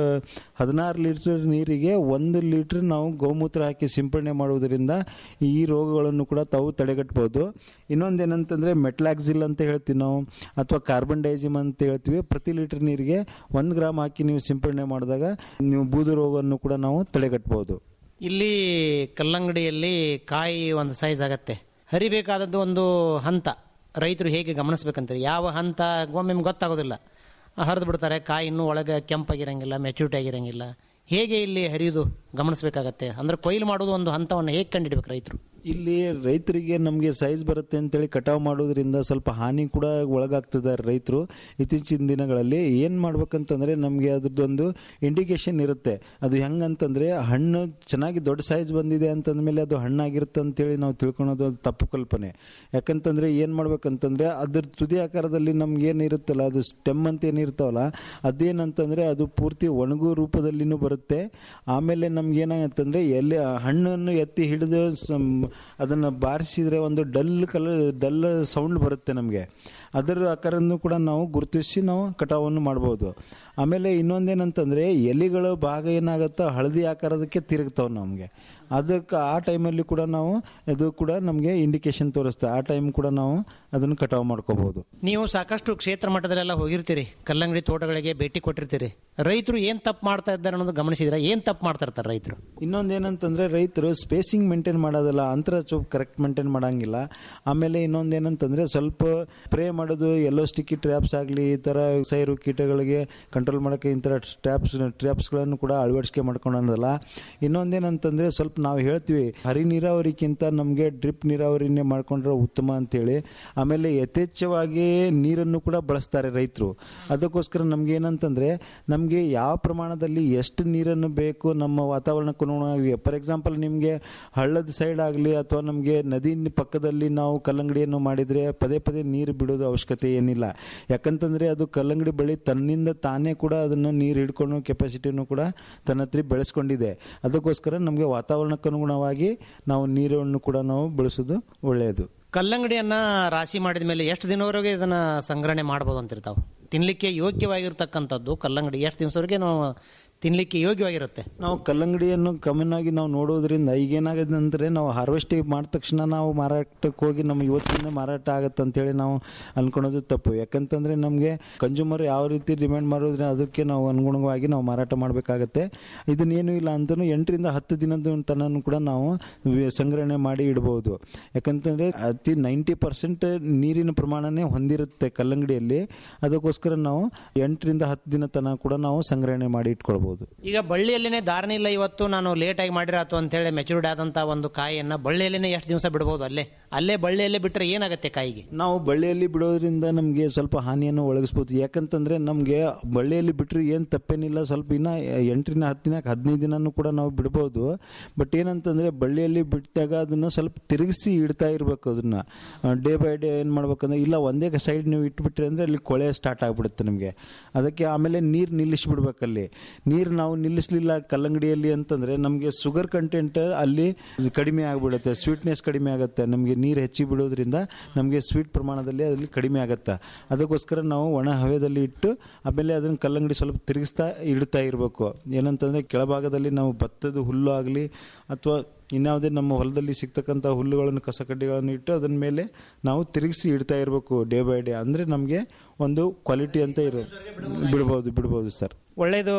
S4: ಹದಿನಾರು ಲೀಟರ್ ನೀರಿಗೆ ಒಂದು ಲೀಟ್ರ್ ನಾವು ಗೋಮೂತ್ರ ಹಾಕಿ ಸಿಂಪಡಣೆ ಮಾಡುವುದರಿಂದ ಈ ರೋಗಗಳನ್ನು ಕೂಡ ತಾವು ತಡೆಗಟ್ಟಬಹುದು ಇನ್ನೊಂದೇನಂತಂದರೆ ಮೆಟ್ಲಾಕ್ಸಿಲ್ ಅಂತ ಹೇಳ್ತೀವಿ ನಾವು ಅಥವಾ ಕಾರ್ಬನ್ ಡೈಸಿಮ್ ಅಂತ ಹೇಳ್ತೀವಿ ಪ್ರತಿ ಲೀಟರ್ ನೀರಿಗೆ ಒಂದು ಗ್ರಾಮ್ ಹಾಕಿ ನೀವು ಸಿಂಪಡಣೆ ಮಾಡಿದಾಗ ನೀವು ಬೂದು ರೋಗವನ್ನು ಕೂಡ ನಾವು ತಡೆಗಟ್ಟಬಹುದು
S3: ಇಲ್ಲಿ ಕಲ್ಲಂಗಡಿಯಲ್ಲಿ ಕಾಯಿ ಒಂದು ಸೈಜ್ ಆಗತ್ತೆ ಹರಿಬೇಕಾದದ್ದು ಒಂದು ಹಂತ ರೈತರು ಹೇಗೆ ಗಮನಿಸ್ಬೇಕಂತಾರೆ ಯಾವ ಹಂತ ಒಮ್ಮೆ ಗೊತ್ತಾಗೋದಿಲ್ಲ ಹರಿದು ಬಿಡ್ತಾರೆ ಕಾಯಿ ಇನ್ನೂ ಒಳಗೆ ಕೆಂಪಾಗಿರಂಗಿಲ್ಲ ಮೆಚೂರಿಟಿ ಆಗಿರಂಗಿಲ್ಲ ಹೇಗೆ ಇಲ್ಲಿ ಹರಿಯೋದು ಗಮನಿಸಬೇಕಾಗತ್ತೆ ಅಂದ್ರೆ ಕೊಯ್ಲು ಮಾಡೋದು ಒಂದು ಹಂತವನ್ನು ಹೇಗೆ ಕಂಡಿಡ್ಬೇಕು ರೈತರು
S4: ಇಲ್ಲಿ ರೈತರಿಗೆ ನಮಗೆ ಸೈಜ್ ಬರುತ್ತೆ ಅಂತೇಳಿ ಕಟಾವು ಮಾಡೋದ್ರಿಂದ ಸ್ವಲ್ಪ ಹಾನಿ ಕೂಡ ಒಳಗಾಗ್ತಿದ್ದಾರೆ ರೈತರು ಇತ್ತೀಚಿನ ದಿನಗಳಲ್ಲಿ ಏನು ಮಾಡ್ಬೇಕಂತಂದರೆ ನಮಗೆ ಅದ್ರದ್ದೊಂದು ಇಂಡಿಕೇಶನ್ ಇರುತ್ತೆ ಅದು ಹೆಂಗಂತಂದರೆ ಹಣ್ಣು ಚೆನ್ನಾಗಿ ದೊಡ್ಡ ಸೈಜ್ ಬಂದಿದೆ ಅಂತಂದಮೇಲೆ ಅದು ಹಣ್ಣಾಗಿರುತ್ತೆ ಅಂತೇಳಿ ನಾವು ತಿಳ್ಕೊಳೋದು ಅದು ತಪ್ಪು ಕಲ್ಪನೆ ಯಾಕಂತಂದರೆ ಏನು ಮಾಡ್ಬೇಕಂತಂದರೆ ಅದ್ರ ತುದಿ ಆಕಾರದಲ್ಲಿ ನಮ್ಗೆ ಏನು ಇರುತ್ತಲ್ಲ ಅದು ಸ್ಟೆಮ್ ಅಂತ ಏನಿರ್ತಾವಲ್ಲ ಅದೇನಂತಂದರೆ ಅದು ಪೂರ್ತಿ ಒಣಗು ರೂಪದಲ್ಲಿನೂ ಬರುತ್ತೆ ಆಮೇಲೆ ನಮ್ಗೆ ಏನಾಗತ್ತಂದರೆ ಎಲ್ಲಿ ಹಣ್ಣನ್ನು ಎತ್ತಿ ಹಿಡಿದು ಅದನ್ನು ಬಾರಿಸಿದರೆ ಒಂದು ಡಲ್ ಕಲರ್ ಡಲ್ ಸೌಂಡ್ ಬರುತ್ತೆ ನಮಗೆ ಅದರ ಆಕಾರನ್ನು ಕೂಡ ನಾವು ಗುರುತಿಸಿ ನಾವು ಕಟಾವನ್ನು ಮಾಡ್ಬೋದು ಆಮೇಲೆ ಇನ್ನೊಂದೇನಂತಂದರೆ ಎಲೆಗಳ ಭಾಗ ಏನಾಗುತ್ತೋ ಹಳದಿ ಆಕಾರದಕ್ಕೆ ತಿರುಗ್ತಾವೆ ನಮಗೆ ಅದಕ್ಕೆ ಆ ಟೈಮಲ್ಲಿ ಕೂಡ ನಾವು ಅದು ಕೂಡ ನಮಗೆ ಇಂಡಿಕೇಶನ್ ತೋರಿಸ್ತದೆ ಆ ಟೈಮ್ ಕೂಡ ನಾವು ಅದನ್ನು ಕಟಾವು ಮಾಡ್ಕೋಬಹುದು
S3: ನೀವು ಸಾಕಷ್ಟು ಕ್ಷೇತ್ರ ಮಟ್ಟದಲ್ಲೆಲ್ಲ ಹೋಗಿರ್ತೀರಿ ಕಲ್ಲಂಗಡಿ ತೋಟಗಳಿಗೆ ಭೇಟಿ ಕೊಟ್ಟಿರ್ತೀರಿ ರೈತರು ಏನು ತಪ್ಪು ಮಾಡ್ತಾ ಇದ್ದಾರೆ ಅನ್ನೋದು ಗಮನಿಸಿದ್ರೆ ಏನು ತಪ್ಪು ಮಾಡ್ತಾ ಇರ್ತಾರೆ ರೈತರು
S4: ಇನ್ನೊಂದೇನಂತಂದರೆ ರೈತರು ಸ್ಪೇಸಿಂಗ್ ಮೇಂಟೈನ್ ಮಾಡೋದಿಲ್ಲ ಅಂತರ ಚೂಪ್ ಕರೆಕ್ಟ್ ಮೇಂಟೈನ್ ಮಾಡೋಂಗಿಲ್ಲ ಆಮೇಲೆ ಇನ್ನೊಂದೇನಂತಂದರೆ ಸ್ವಲ್ಪ ಸ್ಪ್ರೇ ಮಾಡೋದು ಎಲ್ಲೋ ಸ್ಟಿಕ್ಕಿ ಟ್ರ್ಯಾಪ್ಸ್ ಆಗಲಿ ಈ ಥರ ಸೈರು ಕೀಟಗಳಿಗೆ ಕಂಟ್ರೋಲ್ ಮಾಡೋಕ್ಕೆ ಈ ಥರ ಟ್ರ್ಯಾಪ್ಸ್ ಟ್ರ್ಯಾಪ್ಸ್ಗಳನ್ನು ಕೂಡ ಅಳವಡಿಕೆ ಮಾಡ್ಕೊಳ್ಳೋದಲ್ಲ ಇನ್ನೊಂದೇನಂತಂದರೆ ಸ್ವಲ್ಪ ನಾವು ಹೇಳ್ತೀವಿ ಹರಿ ನೀರಾವರಿಗಿಂತ ನಮಗೆ ಡ್ರಿಪ್ ನೀರಾವರಿನೇ ಮಾಡ್ಕೊಂಡ್ರೆ ಉತ್ತಮ ಅಂತೇಳಿ ಆಮೇಲೆ ಯಥೇಚ್ಛವಾಗಿ ನೀರನ್ನು ಕೂಡ ಬಳಸ್ತಾರೆ ರೈತರು ಅದಕ್ಕೋಸ್ಕರ ನಮ್ಗೆ ಏನಂತಂದರೆ ನಮಗೆ ಯಾವ ಪ್ರಮಾಣದಲ್ಲಿ ಎಷ್ಟು ನೀರನ್ನು ಬೇಕು ನಮ್ಮ ವಾತಾವರಣಕ್ಕೆ ಅನುಗುಣವಾಗಿ ಫಾರ್ ಎಕ್ಸಾಂಪಲ್ ನಿಮಗೆ ಹಳ್ಳದ ಸೈಡ್ ಆಗಲಿ ಅಥವಾ ನಮಗೆ ನದಿ ಪಕ್ಕದಲ್ಲಿ ನಾವು ಕಲ್ಲಂಗಡಿಯನ್ನು ಮಾಡಿದರೆ ಪದೇ ಪದೇ ನೀರು ಬಿಡೋದು ಅವಶ್ಯಕತೆ ಏನಿಲ್ಲ ಯಾಕಂತಂದರೆ ಅದು ಕಲ್ಲಂಗಡಿ ಬಳ್ಳಿ ತನ್ನಿಂದ ತಾನೇ ಕೂಡ ಅದನ್ನು ನೀರು ಹಿಡ್ಕೊಂಡು ಕೆಪಾಸಿಟಿನೂ ಕೂಡ ತನ್ನ ಹತ್ರ ಬೆಳೆಸ್ಕೊಂಡಿದೆ ಅದಕ್ಕೋಸ್ಕರ ನಮಗೆ ವಾತಾವರಣಕ್ಕೆ ಅನುಗುಣವಾಗಿ ನಾವು ನೀರನ್ನು ಕೂಡ ನಾವು ಬಳಸೋದು ಒಳ್ಳೆಯದು
S3: ಕಲ್ಲಂಗಡಿಯನ್ನ ರಾಶಿ ಮಾಡಿದ ಮೇಲೆ ಎಷ್ಟು ದಿನವರೆಗೆ ಇದನ್ನ ಸಂಗ್ರಹಣೆ ಮಾಡ್ಬೋದು ಅಂತಿರ್ತಾವೆ ತಿನ್ಲಿಕ್ಕೆ ಯೋಗ್ಯವಾಗಿರ್ತಕ್ಕಂಥದ್ದು ಕಲ್ಲಂಗಡಿ ಎಷ್ಟು ದಿವಸವರೆಗೆ ನಾವು ತಿನ್ಲಿಕ್ಕೆ ಯೋಗ್ಯವಾಗಿರುತ್ತೆ
S4: ನಾವು ಕಲ್ಲಂಗಡಿಯನ್ನು ಕಾಮನ್ ಆಗಿ ನಾವು ನೋಡೋದ್ರಿಂದ ಈಗೇನಾಗಿದೆ ಅಂದರೆ ನಾವು ಹಾರ್ವೆಸ್ಟ್ ಮಾಡಿದ ತಕ್ಷಣ ನಾವು ಮಾರಾಟಕ್ಕೆ ಹೋಗಿ ನಮ್ಗೆ ಇವತ್ತಿನ ಮಾರಾಟ ಆಗುತ್ತೆ ಅಂತೇಳಿ ನಾವು ಅನ್ಕೊಳೋದು ತಪ್ಪು ಯಾಕಂತಂದರೆ ನಮಗೆ ಕನ್ಸ್ಯೂಮರ್ ಯಾವ ರೀತಿ ಡಿಮ್ಯಾಂಡ್ ಮಾಡೋದ್ರೆ ಅದಕ್ಕೆ ನಾವು ಅನುಗುಣವಾಗಿ ನಾವು ಮಾರಾಟ ಮಾಡಬೇಕಾಗತ್ತೆ ಇದನ್ನೇನು ಇಲ್ಲ ಅಂತಲೂ ಎಂಟರಿಂದ ಹತ್ತು ದಿನದ ತನಕ ಕೂಡ ನಾವು ವಿ- ಸಂಗ್ರಹಣೆ ಮಾಡಿ ಇಡ್ಬೋದು ಯಾಕಂತಂದರೆ ಅತಿ ನೈಂಟಿ ಪರ್ಸೆಂಟ್ ನೀರಿನ ಪ್ರಮಾಣನೇ ಹೊಂದಿರುತ್ತೆ ಕಲ್ಲಂಗಡಿಯಲ್ಲಿ ಅದಕ್ಕೋಸ್ಕರ ನಾವು ಎಂಟರಿಂದ ಹತ್ತು ದಿನ ತನಕ ಕೂಡ ನಾವು ಸಂಗ್ರಹಣೆ ಮಾಡಿ ಇಟ್ಕೊಳ್ಬೋದು
S3: ಈಗ ಬಳ್ಳಿಯಲ್ಲೇನೆ ದಾರಣಿ ಇಲ್ಲ ಇವತ್ತು ನಾನು ಲೇಟಾಗಿ ಮಾಡಿರಾತು ಅಂತೇಳಿ ಮೆಚೂರ್ಡ್ ಆದಂಥ ಒಂದು ಕಾಯಿಯನ್ನು ಬಳ್ಳಿಯಲ್ಲೇನೆ ಎಷ್ಟು ದಿವಸ ಬಿಡ್ಬೋದು ಅಲ್ಲೇ ಅಲ್ಲೇ ಬಳ್ಳಿಯಲ್ಲೇ ಬಿಟ್ಟರೆ ಏನಾಗುತ್ತೆ ಕಾಯಿಗೆ
S4: ನಾವು ಬಳ್ಳಿಯಲ್ಲಿ ಬಿಡೋದ್ರಿಂದ ನಮಗೆ ಸ್ವಲ್ಪ ಹಾನಿಯನ್ನು ಒಳಗಿಸ್ಬೋದು ಯಾಕಂತಂದರೆ ನಮಗೆ ಬಳ್ಳಿಯಲ್ಲಿ ಬಿಟ್ಟರೆ ಏನು ತಪ್ಪೇನಿಲ್ಲ ಸ್ವಲ್ಪ ಇನ್ನು ಎಂಟರಿಂದ ಹತ್ತು ದಿನ ಹದಿನೈದು ದಿನನೂ ಕೂಡ ನಾವು ಬಿಡ್ಬೋದು ಬಟ್ ಏನಂತಂದರೆ ಬಳ್ಳಿಯಲ್ಲಿ ಬಿಟ್ಟಾಗ ಅದನ್ನು ಸ್ವಲ್ಪ ತಿರುಗಿಸಿ ಇಡ್ತಾ ಇರಬೇಕು ಅದನ್ನು ಡೇ ಬೈ ಡೇ ಏನು ಮಾಡ್ಬೇಕಂದ್ರೆ ಇಲ್ಲ ಒಂದೇ ಸೈಡ್ ನೀವು ಇಟ್ಬಿಟ್ರಿ ಅಂದರೆ ಅಲ್ಲಿ ಕೊಳೆ ಸ್ಟಾರ್ಟ್ ಆಗಿಬಿಡುತ್ತೆ ನಮಗೆ ಅದಕ್ಕೆ ಆಮೇಲೆ ನೀರು ನಿಲ್ಲಿಸ್ಬಿಡ್ಬೇಕಲ್ಲಿ ನೀರು ನಾವು ನಿಲ್ಲಿಸಲಿಲ್ಲ ಕಲ್ಲಂಗಡಿಯಲ್ಲಿ ಅಂತಂದರೆ ನಮಗೆ ಶುಗರ್ ಕಂಟೆಂಟ್ ಅಲ್ಲಿ ಕಡಿಮೆ ಆಗಿಬಿಡುತ್ತೆ ಸ್ವೀಟ್ನೆಸ್ ಕಡಿಮೆ ಆಗುತ್ತೆ ನಮಗೆ ನೀರು ಹೆಚ್ಚಿ ಬಿಡೋದ್ರಿಂದ ನಮಗೆ ಸ್ವೀಟ್ ಪ್ರಮಾಣದಲ್ಲಿ ಅದರಲ್ಲಿ ಕಡಿಮೆ ಆಗುತ್ತೆ ಅದಕ್ಕೋಸ್ಕರ ನಾವು ಒಣ ಹವೆದಲ್ಲಿ ಇಟ್ಟು ಆಮೇಲೆ ಅದನ್ನು ಕಲ್ಲಂಗಡಿ ಸ್ವಲ್ಪ ತಿರುಗಿಸ್ತಾ ಇಡ್ತಾ ಇರಬೇಕು ಏನಂತಂದರೆ ಕೆಳಭಾಗದಲ್ಲಿ ನಾವು ಭತ್ತದ ಹುಲ್ಲು ಆಗಲಿ ಅಥವಾ ಇನ್ಯಾವುದೇ ನಮ್ಮ ಹೊಲದಲ್ಲಿ ಸಿಗ್ತಕ್ಕಂಥ ಹುಲ್ಲುಗಳನ್ನು ಕಸಕಡ್ಡಿಗಳನ್ನು ಇಟ್ಟು ಅದನ್ನ ಮೇಲೆ ನಾವು ತಿರುಗಿಸಿ ಇಡ್ತಾ ಇರಬೇಕು ಡೇ ಬೈ ಡೇ ಅಂದರೆ ನಮಗೆ ಒಂದು ಕ್ವಾಲಿಟಿ ಅಂತ ಇರೋ ಬಿಡ್ಬೋದು ಬಿಡ್ಬೋದು ಸರ್
S3: ಒಳ್ಳೆಯದು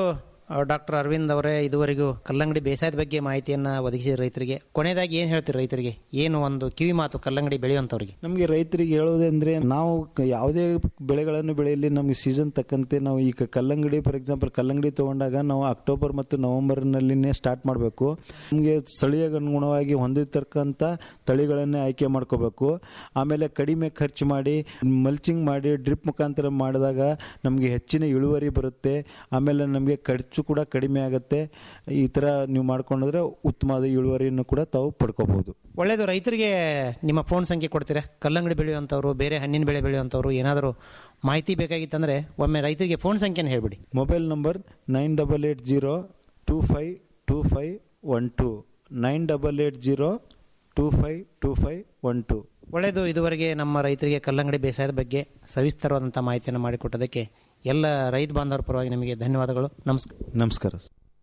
S3: ಡಾಕ್ಟರ್ ಅರವಿಂದ್ ಅವರೇ ಇದುವರೆಗೂ ಕಲ್ಲಂಗಡಿ ಬೇಸಾಯದ ಬಗ್ಗೆ ಮಾಹಿತಿಯನ್ನು ಒದಗಿಸಿದ ರೈತರಿಗೆ ಕೊನೆಯದಾಗಿ ಏನು ಹೇಳ್ತೀರಿ ರೈತರಿಗೆ ಏನು ಒಂದು ಕಿವಿ ಮಾತು ಕಲ್ಲಂಗಡಿ ಬೆಳೆಯುವಂಥವ್ರಿಗೆ
S4: ನಮಗೆ ರೈತರಿಗೆ ಹೇಳೋದಂದ್ರೆ ನಾವು ಕ- ಯಾವುದೇ ಬೆಳೆಗಳನ್ನು ಬೆಳೆಯಲಿ ನಮಗೆ ಸೀಸನ್ ತಕ್ಕಂತೆ ನಾವು ಈಗ ಕಲ್ಲಂಗಡಿ ಫಾರ್ ಎಕ್ಸಾಂಪಲ್ ಕಲ್ಲಂಗಡಿ ತಗೊಂಡಾಗ ನಾವು ಅಕ್ಟೋಬರ್ ಮತ್ತು ನವೆಂಬರ್ನಲ್ಲಿನೇ ಸ್ಟಾರ್ಟ್ ಮಾಡಬೇಕು ನಮಗೆ ಸ್ಥಳೀಯ ಅನುಗುಣವಾಗಿ ಹೊಂದಿರ್ತಕ್ಕಂಥ ತಳಿಗಳನ್ನೇ ಆಯ್ಕೆ ಮಾಡ್ಕೋಬೇಕು ಆಮೇಲೆ ಕಡಿಮೆ ಖರ್ಚು ಮಾಡಿ ಮಲ್ಚಿಂಗ್ ಮಾಡಿ ಡ್ರಿಪ್ ಮುಖಾಂತರ ಮಾಡಿದಾಗ ನಮಗೆ ಹೆಚ್ಚಿನ ಇಳುವರಿ ಬರುತ್ತೆ ಆಮೇಲೆ ನಮಗೆ ಖರ್ಚು ಕೂಡ ಕಡಿಮೆ ಆಗುತ್ತೆ ಈ ಥರ ನೀವು ಮಾಡ್ಕೊಂಡ್ರೆ ಉತ್ತಮವಾದ ಇಳುವರಿಯನ್ನು ಕೂಡ ತಾವು ಪಡ್ಕೋಬಹುದು
S3: ಒಳ್ಳೆಯದು ರೈತರಿಗೆ ನಿಮ್ಮ ಫೋನ್ ಸಂಖ್ಯೆ ಕೊಡ್ತೀರಾ ಕಲ್ಲಂಗಡಿ ಬೆಳೆಯುವಂಥವ್ರು ಬೇರೆ ಹಣ್ಣಿನ ಬೆಳೆ ಬೆಳೆಯುವಂಥವ್ರು ಏನಾದರೂ ಮಾಹಿತಿ ಬೇಕಾಗಿತ್ತಂದರೆ ಒಮ್ಮೆ ರೈತರಿಗೆ ಫೋನ್ ಸಂಖ್ಯೆನ ಹೇಳ್ಬಿಡಿ
S4: mobile number nine double eight zero two five two five one two nine double eight zero two five two five one two
S3: ಒಳ್ಳೆಯದು ಇದುವರೆಗೆ ನಮ್ಮ ರೈತರಿಗೆ ಕಲ್ಲಂಗಡಿ ಬೇಸಾಯದ ಬಗ್ಗೆ ಸವಿಸ್ತರವಾದಂಥ ಮಾಹಿತಿಯನ್ನು ಮಾಡಿಕೊಟ್ಟದಕ್ಕೆ ಎಲ್ಲ ರೈತ ಬಾಂಧವರ ಪರವಾಗಿ ನಿಮಗೆ ಧನ್ಯವಾದಗಳು ನಮಸ್ಕಾರ
S4: ನಮಸ್ಕಾರ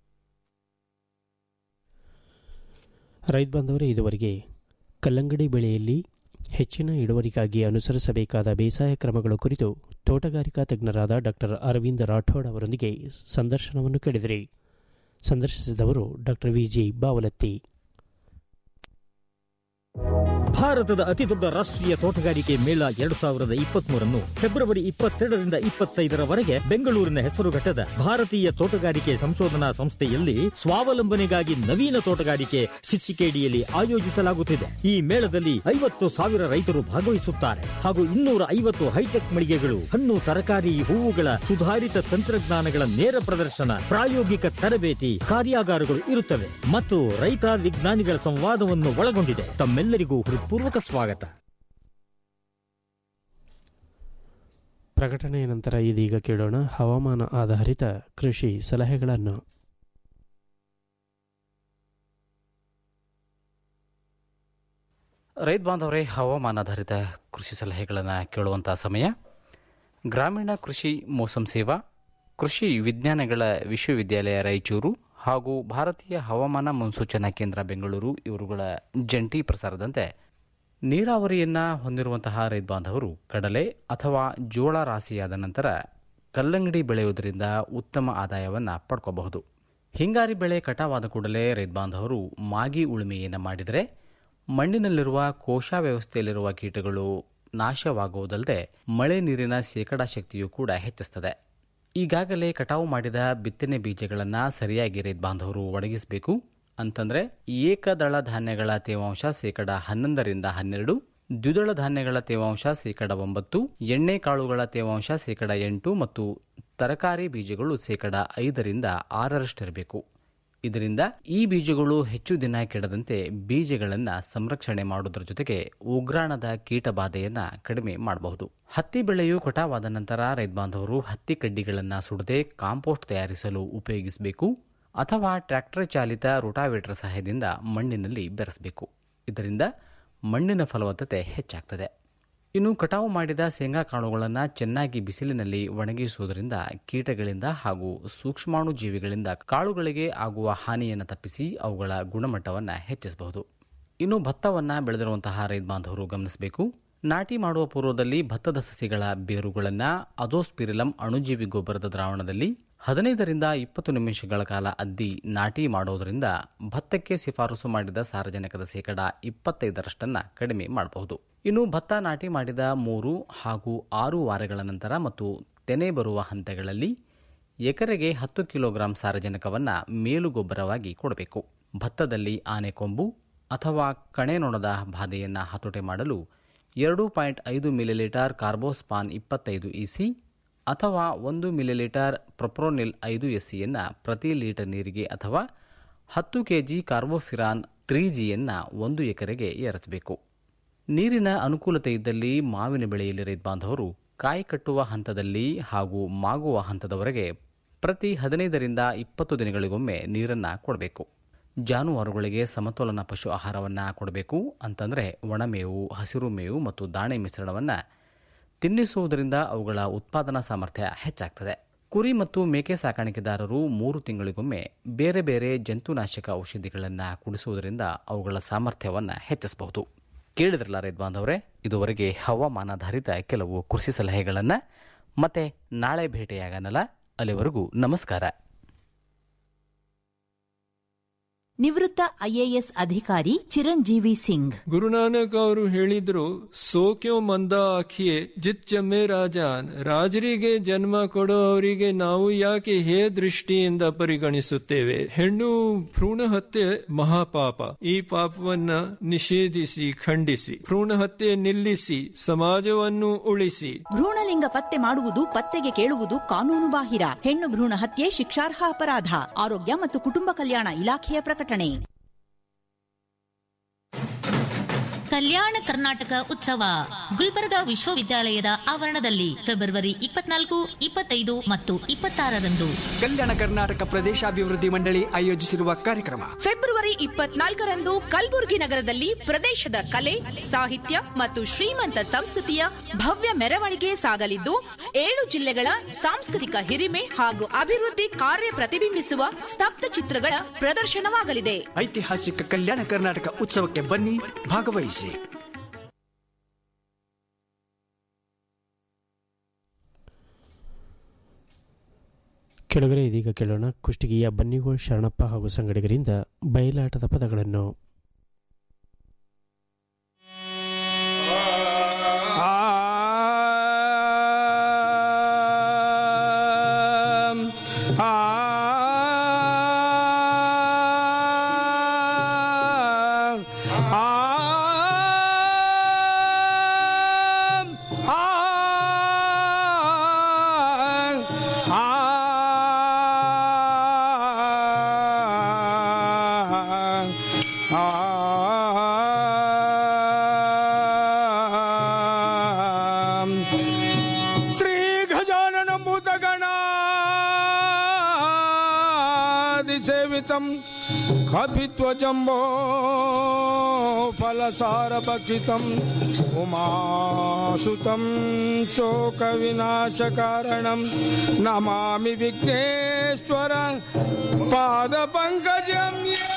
S1: ರೈತ ಬಾಂಧವರೇ ಇದುವರೆಗೆ ಕಲ್ಲಂಗಡಿ ಬೆಳೆಯಲ್ಲಿ ಹೆಚ್ಚಿನ ಇಳುವರಿಗಾಗಿ ಅನುಸರಿಸಬೇಕಾದ ಬೇಸಾಯ ಕ್ರಮಗಳ ಕುರಿತು ತೋಟಗಾರಿಕಾ ತಜ್ಞರಾದ ಡಾಕ್ಟರ್ ಅರವಿಂದ್ ರಾಠೋಡ್ ಅವರೊಂದಿಗೆ ಸಂದರ್ಶನವನ್ನು ಕೇಳಿದಿರಿ ಸಂದರ್ಶಿಸಿದವರು ಡಾಕ್ಟರ್ ವಿ ಜಿ ಬಾವಲತ್ತಿ
S5: ಭಾರತದ ಅತಿದೊಡ್ಡ ರಾಷ್ಟ್ರೀಯ ತೋಟಗಾರಿಕೆ ಮೇಳ ಎರಡು ಸಾವಿರದ ಇಪ್ಪತ್ಮೂರನ್ನು ಫೆಬ್ರವರಿ ಇಪ್ಪತ್ತೆರಡರಿಂದ ಇಪ್ಪತ್ತೈದರವರೆಗೆ ಬೆಂಗಳೂರಿನ ಹೆಸರುಘಟ್ಟದ ಭಾರತೀಯ ತೋಟಗಾರಿಕೆ ಸಂಶೋಧನಾ ಸಂಸ್ಥೆಯಲ್ಲಿ ಸ್ವಾವಲಂಬನೆಗಾಗಿ ನವೀನ ತೋಟಗಾರಿಕೆ ಶಿರ್ಷಿಕೆಡಿಯಲ್ಲಿ ಆಯೋಜಿಸಲಾಗುತ್ತಿದೆ ಈ ಮೇಳದಲ್ಲಿ ಐವತ್ತು ಸಾವಿರ ರೈತರು ಭಾಗವಹಿಸುತ್ತಾರೆ ಹಾಗೂ ಇನ್ನೂರ ಐವತ್ತು ಹೈಟೆಕ್ ಮಳಿಗೆಗಳು ಹಣ್ಣು ತರಕಾರಿ ಹೂವುಗಳ ಸುಧಾರಿತ ತಂತ್ರಜ್ಞಾನಗಳ ನೇರ ಪ್ರದರ್ಶನ ಪ್ರಾಯೋಗಿಕ ತರಬೇತಿ ಕಾರ್ಯಾಗಾರಗಳು ಇರುತ್ತವೆ ಮತ್ತು ರೈತ ವಿಜ್ಞಾನಿಗಳ ಸಂವಾದವನ್ನು ಒಳಗೊಂಡಿದೆ ತಮ್ಮೆಲ್ಲರಿಗೂ ಹೃತ್ಪೂರ್ವಕ ಸ್ವಾಗತ
S1: ಪ್ರಕಟಣೆಯ ನಂತರ ಇದೀಗ ಕೇಳೋಣ ಹವಾಮಾನ ಆಧಾರಿತ ಕೃಷಿ ಸಲಹೆಗಳನ್ನು
S6: ರೈತ ಬಾಂಧವರೇ ಹವಾಮಾನಾಧಾರಿತ ಕೃಷಿ ಸಲಹೆಗಳನ್ನು ಕೇಳುವಂಥ ಸಮಯ ಗ್ರಾಮೀಣ ಕೃಷಿ ಮೋಸಂ ಸೇವಾ ಕೃಷಿ ವಿಜ್ಞಾನಗಳ ವಿಶ್ವವಿದ್ಯಾಲಯ ರಾಯಚೂರು ಹಾಗೂ ಭಾರತೀಯ ಹವಾಮಾನ ಮುನ್ಸೂಚನಾ ಕೇಂದ್ರ ಬೆಂಗಳೂರು ಇವರುಗಳ ಜಂಟಿ ಪ್ರಸಾರದಂತೆ ನೀರಾವರಿಯನ್ನು ಹೊಂದಿರುವಂತಹ ರೈತ ಬಾಂಧವರು ಕಡಲೆ ಅಥವಾ ಜೋಳ ರಾಶಿಯಾದ ನಂತರ ಕಲ್ಲಂಗಡಿ ಬೆಳೆಯುವುದರಿಂದ ಉತ್ತಮ ಆದಾಯವನ್ನು ಪಡ್ಕೋಬಹುದು ಹಿಂಗಾರಿ ಬೆಳೆ ಕಟಾವಾದ ಕೂಡಲೇ ರೈತ ಬಾಂಧವರು ಮಾಗಿ ಉಳುಮೆಯನ್ನು ಮಾಡಿದರೆ ಮಣ್ಣಿನಲ್ಲಿರುವ ಕೋಶ ವ್ಯವಸ್ಥೆಯಲ್ಲಿರುವ ಕೀಟಗಳು ನಾಶವಾಗುವುದಲ್ಲದೆ ಮಳೆ ನೀರಿನ ಶೇಕಡಾ ಶಕ್ತಿಯೂ ಕೂಡ ಹೆಚ್ಚಿಸ್ತದೆ ಈಗಾಗಲೇ ಕಟಾವು ಮಾಡಿದ ಬಿತ್ತನೆ ಬೀಜಗಳನ್ನು ಸರಿಯಾಗಿ ರೈತ ಬಾಂಧವರು ಒಣಗಿಸಬೇಕು ಅಂತಂದ್ರೆ ಏಕದಳ ಧಾನ್ಯಗಳ ತೇವಾಂಶ ಶೇಕಡ ಹನ್ನೊಂದರಿಂದ ಹನ್ನೆರಡು ದ್ವಿದಳ ಧಾನ್ಯಗಳ ತೇವಾಂಶ ಶೇಕಡ ಒಂಬತ್ತು ಎಣ್ಣೆ ಕಾಳುಗಳ ತೇವಾಂಶ ಶೇಕಡ ಎಂಟು ಮತ್ತು ತರಕಾರಿ ಬೀಜಗಳು ಶೇಕಡ ಐದರಿಂದ ಆರರಷ್ಟಿರಬೇಕು ಇದರಿಂದ ಈ ಬೀಜಗಳು ಹೆಚ್ಚು ದಿನ ಕೆಡದಂತೆ ಬೀಜಗಳನ್ನು ಸಂರಕ್ಷಣೆ ಮಾಡುವುದರ ಜೊತೆಗೆ ಉಗ್ರಾಣದ ಕೀಟ ಬಾಧೆಯನ್ನ ಕಡಿಮೆ ಮಾಡಬಹುದು ಹತ್ತಿ ಬೆಳೆಯು ಕಟಾವಾದ ನಂತರ ರೈತ ಬಾಂಧವರು ಹತ್ತಿ ಕಡ್ಡಿಗಳನ್ನು ಸುಡದೆ ಕಾಂಪೋಸ್ಟ್ ತಯಾರಿಸಲು ಉಪಯೋಗಿಸಬೇಕು ಅಥವಾ ಟ್ರ್ಯಾಕ್ಟರ್ ಚಾಲಿತ ರೋಟಾವೇಟರ್ ಸಹಾಯದಿಂದ ಮಣ್ಣಿನಲ್ಲಿ ಬೆರೆಸಬೇಕು ಇದರಿಂದ ಮಣ್ಣಿನ ಫಲವತ್ತತೆ ಹೆಚ್ಚಾಗ್ತದೆ ಇನ್ನು ಕಟಾವು ಮಾಡಿದ ಶೇಂಗಾ ಕಾಳುಗಳನ್ನು ಚೆನ್ನಾಗಿ ಬಿಸಿಲಿನಲ್ಲಿ ಒಣಗಿಸುವುದರಿಂದ ಕೀಟಗಳಿಂದ ಹಾಗೂ ಸೂಕ್ಷ್ಮಾಣು ಜೀವಿಗಳಿಂದ ಕಾಳುಗಳಿಗೆ ಆಗುವ ಹಾನಿಯನ್ನು ತಪ್ಪಿಸಿ ಅವುಗಳ ಗುಣಮಟ್ಟವನ್ನು ಹೆಚ್ಚಿಸಬಹುದು ಇನ್ನು ಭತ್ತವನ್ನು ಬೆಳೆದಿರುವಂತಹ ರೈತ ಬಾಂಧವರು ಗಮನಿಸಬೇಕು ನಾಟಿ ಮಾಡುವ ಪೂರ್ವದಲ್ಲಿ ಭತ್ತದ ಸಸಿಗಳ ಬೇರುಗಳನ್ನು ಅದೋಸ್ಪಿರಿಲಂ ಅಣುಜೀವಿ ಗೊಬ್ಬರದ ದ್ರಾವಣದಲ್ಲಿ ಹದಿನೈದರಿಂದ ಇಪ್ಪತ್ತು ನಿಮಿಷಗಳ ಕಾಲ ಅದ್ದಿ ನಾಟಿ ಮಾಡೋದರಿಂದ ಭತ್ತಕ್ಕೆ ಶಿಫಾರಸು ಮಾಡಿದ ಸಾರಜನಕದ ಶೇಕಡ ಇಪ್ಪತ್ತೈದರಷ್ಟನ್ನು ಕಡಿಮೆ ಮಾಡಬಹುದು ಇನ್ನು ಭತ್ತ ನಾಟಿ ಮಾಡಿದ ಮೂರು ಹಾಗೂ ಆರು ವಾರಗಳ ನಂತರ ಮತ್ತು ತೆನೆ ಬರುವ ಹಂತಗಳಲ್ಲಿ ಎಕರೆಗೆ ಹತ್ತು ಕಿಲೋಗ್ರಾಂ ಸಾರಜನಕವನ್ನು ಮೇಲುಗೊಬ್ಬರವಾಗಿ ಕೊಡಬೇಕು ಭತ್ತದಲ್ಲಿ ಆನೆಕೊಂಬು ಅಥವಾ ಕಣೆನೊಣದ ಬಾಧೆಯನ್ನು ಹತೋಟಿ ಮಾಡಲು ಎರಡು ಪಾಯಿಂಟ್ ಐದು ಮಿಲಿಲೀಟರ್ ಕಾರ್ಬೋಸ್ಪಾನ್ ಇಪ್ಪತ್ತೈದು ಇಸಿ ಅಥವಾ ಒಂದು ಮಿಲಿಲೀಟರ್ ಪ್ರೊಪ್ರೋನಿಲ್ ಐದು ಎಸ್ಸಿಯನ್ನು ಪ್ರತಿ ಲೀಟರ್ ನೀರಿಗೆ ಅಥವಾ ಹತ್ತು ಕೆಜಿ ಕಾರ್ಬೋಫಿರಾನ್ ತ್ರೀ ಜಿಯನ್ನು ಒಂದು ಎಕರೆಗೆ ಏರಿಸಬೇಕು ನೀರಿನ ಅನುಕೂಲತೆ ಇದ್ದಲ್ಲಿ ಮಾವಿನ ಬೆಳೆಯಲ್ಲಿ ರೈತ ಬಾಂಧವರು ಕಾಯಿ ಕಟ್ಟುವ ಹಂತದಲ್ಲಿ ಹಾಗೂ ಮಾಗುವ ಹಂತದವರೆಗೆ ಪ್ರತಿ ಹದಿನೈದರಿಂದ ಇಪ್ಪತ್ತು ದಿನಗಳಿಗೊಮ್ಮೆ ನೀರನ್ನು ಕೊಡಬೇಕು ಜಾನುವಾರುಗಳಿಗೆ ಸಮತೋಲನ ಪಶು ಆಹಾರವನ್ನು ಕೊಡಬೇಕು ಅಂತಂದರೆ ಒಣಮೇವು ಹಸಿರು ಮೇವು ಮತ್ತು ದಾಣೆ ಮಿಶ್ರಣವನ್ನು ತಿನ್ನಿಸುವುದರಿಂದ ಅವುಗಳ ಉತ್ಪಾದನಾ ಸಾಮರ್ಥ್ಯ ಹೆಚ್ಚಾಗ್ತದೆ ಕುರಿ ಮತ್ತು ಮೇಕೆ ಸಾಕಾಣಿಕೆದಾರರು ಮೂರು ತಿಂಗಳಿಗೊಮ್ಮೆ ಬೇರೆ ಬೇರೆ ಜಂತುನಾಶಕ ಔಷಧಿಗಳನ್ನು ಕುಡಿಸುವುದರಿಂದ ಅವುಗಳ ಸಾಮರ್ಥ್ಯವನ್ನು ಹೆಚ್ಚಿಸಬಹುದು ಕೇಳಿದ್ರಲ್ಲ ರೈತ ಬಾಂಧವರೇ ಇದುವರೆಗೆ ಹವಾಮಾನಾಧಾರಿತ ಕೆಲವು ಕೃಷಿ ಸಲಹೆಗಳನ್ನು ಮತ್ತೆ ನಾಳೆ ಭೇಟಿಯಾಗನಲ್ಲ ಅಲ್ಲಿವರೆಗೂ ನಮಸ್ಕಾರ
S7: ನಿವೃತ್ತ ಐಎಎಸ್ ಅಧಿಕಾರಿ ಚಿರಂಜೀವಿ ಸಿಂಗ್
S8: ಗುರುನಾನಕ್ ಅವರು ಹೇಳಿದ್ರು ಸೋಕ್ಯೋ ಮಂದ ಆಖಿಯೇ ಜಿತ್ ಜಮ್ಮೆ ರಾಜಾನ್ ರಾಜರಿಗೆ ಜನ್ಮ ಕೊಡೋ ಅವರಿಗೆ ನಾವು ಯಾಕೆ ಹೇ ದೃಷ್ಟಿಯಿಂದ ಪರಿಗಣಿಸುತ್ತೇವೆ ಹೆಣ್ಣು ಭ್ರೂಣ ಹತ್ಯೆ ಮಹಾಪಾಪ ಈ ಪಾಪವನ್ನ ನಿಷೇಧಿಸಿ ಖಂಡಿಸಿ ಭ್ರೂಣ ಹತ್ಯೆ ನಿಲ್ಲಿಸಿ ಸಮಾಜವನ್ನು ಉಳಿಸಿ
S7: ಭ್ರೂಣಲಿಂಗ ಪತ್ತೆ ಮಾಡುವುದು ಪತ್ತೆಗೆ ಕೇಳುವುದು ಕಾನೂನು ಬಾಹಿರ ಹೆಣ್ಣು ಭ್ರೂಣ ಹತ್ಯೆ ಶಿಕ್ಷಾರ್ಹ ಅಪರಾಧ ಆರೋಗ್ಯ ಮತ್ತು ಕುಟುಂಬ ಕಲ್ಯಾಣ ಇಲಾಖೆಯ ಪ್ರಕಟಣೆ
S9: ಕಲ್ಯಾಣ ಕರ್ನಾಟಕ ಉತ್ಸವ ಗುಲ್ಬರ್ಗಾ ವಿಶ್ವವಿದ್ಯಾಲಯದ ಆವರಣದಲ್ಲಿ ಫೆಬ್ರವರಿ ಇಪ್ಪತ್ನಾಲ್ಕು ಇಪ್ಪತ್ತೈದು ಮತ್ತು ಇಪ್ಪತ್ತಾರರಂದು
S10: ಕಲ್ಯಾಣ ಕರ್ನಾಟಕ ಪ್ರದೇಶಾಭಿವೃದ್ಧಿ ಮಂಡಳಿ ಆಯೋಜಿಸಿರುವ ಕಾರ್ಯಕ್ರಮ
S11: ಫೆಬ್ರವರಿ ಇಪ್ಪತ್ನಾಲ್ಕರಂದು ಕಲಬುರಗಿ ನಗರದಲ್ಲಿ ಪ್ರದೇಶದ ಕಲೆ ಸಾಹಿತ್ಯ ಮತ್ತು ಶ್ರೀಮಂತ ಸಂಸ್ಕೃತಿಯ ಭವ್ಯ ಮೆರವಣಿಗೆ ಸಾಗಲಿದ್ದು ಏಳು ಜಿಲ್ಲೆಗಳ ಸಾಂಸ್ಕೃತಿಕ ಹಿರಿಮೆ ಹಾಗೂ ಅಭಿವೃದ್ಧಿ ಕಾರ್ಯ ಪ್ರತಿಬಿಂಬಿಸುವ ಸ್ತಬ್ಧ ಚಿತ್ರಗಳ ಪ್ರದರ್ಶನವಾಗಲಿದೆ
S10: ಐತಿಹಾಸಿಕ ಕಲ್ಯಾಣ ಕರ್ನಾಟಕ ಉತ್ಸವಕ್ಕೆ ಬನ್ನಿ ಭಾಗವಹಿಸಿ
S1: ಕೆಳಗರೆ ಇದೀಗ ಕೇಳೋಣ ಕುಷ್ಟಗಿಯ ಬನ್ನಿಗೋಳ್ ಶರಣಪ್ಪ ಹಾಗೂ ಸಂಗಡಿಗರಿಂದ ಬಯಲಾಟದ ಪದಗಳನ್ನು
S12: ಶ್ರೀ ಗಜಾನನ ಭೂತಗಣಾದಿಸೇವಿತಂ ಕಪಿತ್ವಜಂಬೋ ಫಲಸಾರಭಕ್ಷಿತಂ ಉಮಾಸುತಂ ಶೋಕವಿನಾಶಕಾರಣಂ ನಮಾಮಿ ವಿಘ್ನೇಶ್ವರ ಪಾದಪಂಕಜಂ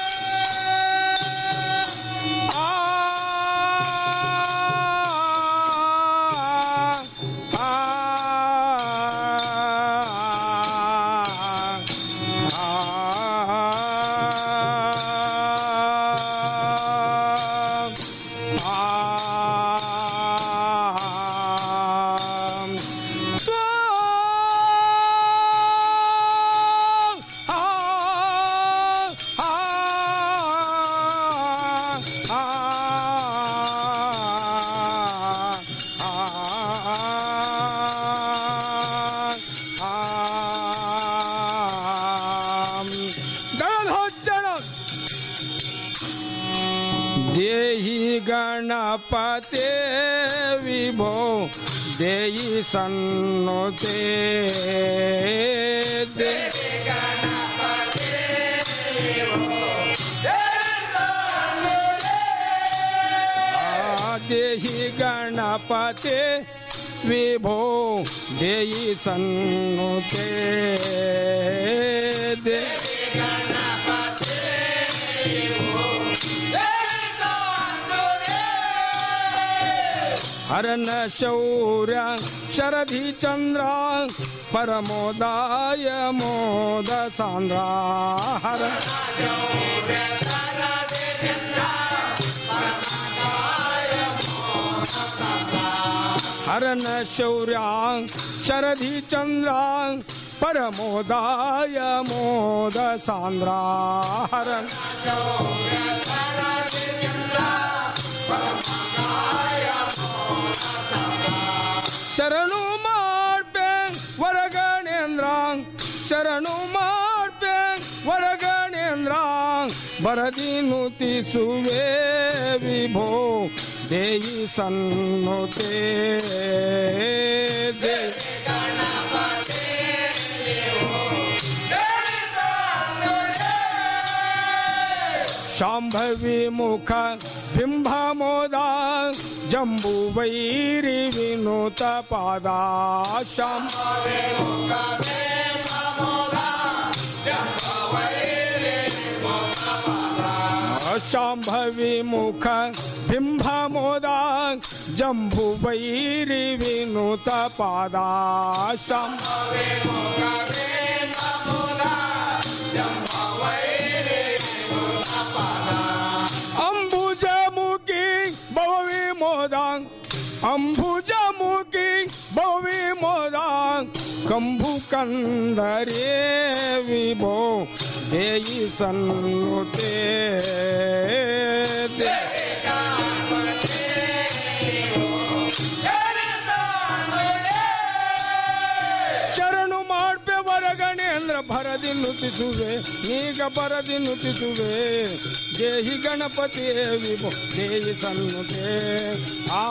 S12: ಗಣಧೋಜ್ಜಣ ದೇಹಿ ಗಣಪತೆ ವಿಭೋ ದೇಯಿ ಸನ್ನುತೆ ದೇ ಆ ದೇಹಿ ಗಣಪತೆ ವಿಭೋ ದೇಯಿ ಸನ್ನುತೆ ದೇ ಹರನ ಶೌರ್ಯ ಶರಧಿ ಚಂದ್ರ ಪರಮೋದಾಯ ಮೋದ ಸಾಂದ್ರ ಹರ ಹರನ ಶೌರ್ಯ ಶರಧಿ ಚಂದ್ರ ಪರಮೋದಾಯ ಮೋದ ಸಾಂದ್ರ ಹರನ ಶರಣು ಮಾಡ್ಬೆ ವರಗಣೇಂದ್ರ ಶರಣು ಮಾಡ್ಬೆ ವರಗಣೇಂದ್ರ ಬರದಿ ನುತಿಸುವೆ ವಿಭೋ ದೇಯಿ ಸನ್ನುತೆ ದೇ ಶಾಂಭವಿ ಮುಖ ಬಿಂಬ ಮೋದ ಜಂಬು ವೈರಿ ವಿನೂತ ಪಾದ ಶಾಂ ಶಾಂಭವಿ ಮುಖ ಬಿಂಬ ಮೋದ ಜಂಬು ವೈರಿ ವಿನೂತ ಪಾದ ಶಾಂ ಕಂಬು ಕಂದರೇ ವಿಭೋ ದೇಯಿ ಸನ್ನುತೆ ಶರಣು ಮಾಡ್ಬೆ ವರಗಣೆ ಅಂದ್ರ ಭರದಿ ನುತಿಸುವೆ ನೀಗ ಬರದಿ ನುತಿಸುವೆ ದೇಹಿ ಗಣಪತಿ ವಿಭೋ ದೇಹಿ ಸನ್ನುತೆ ಆ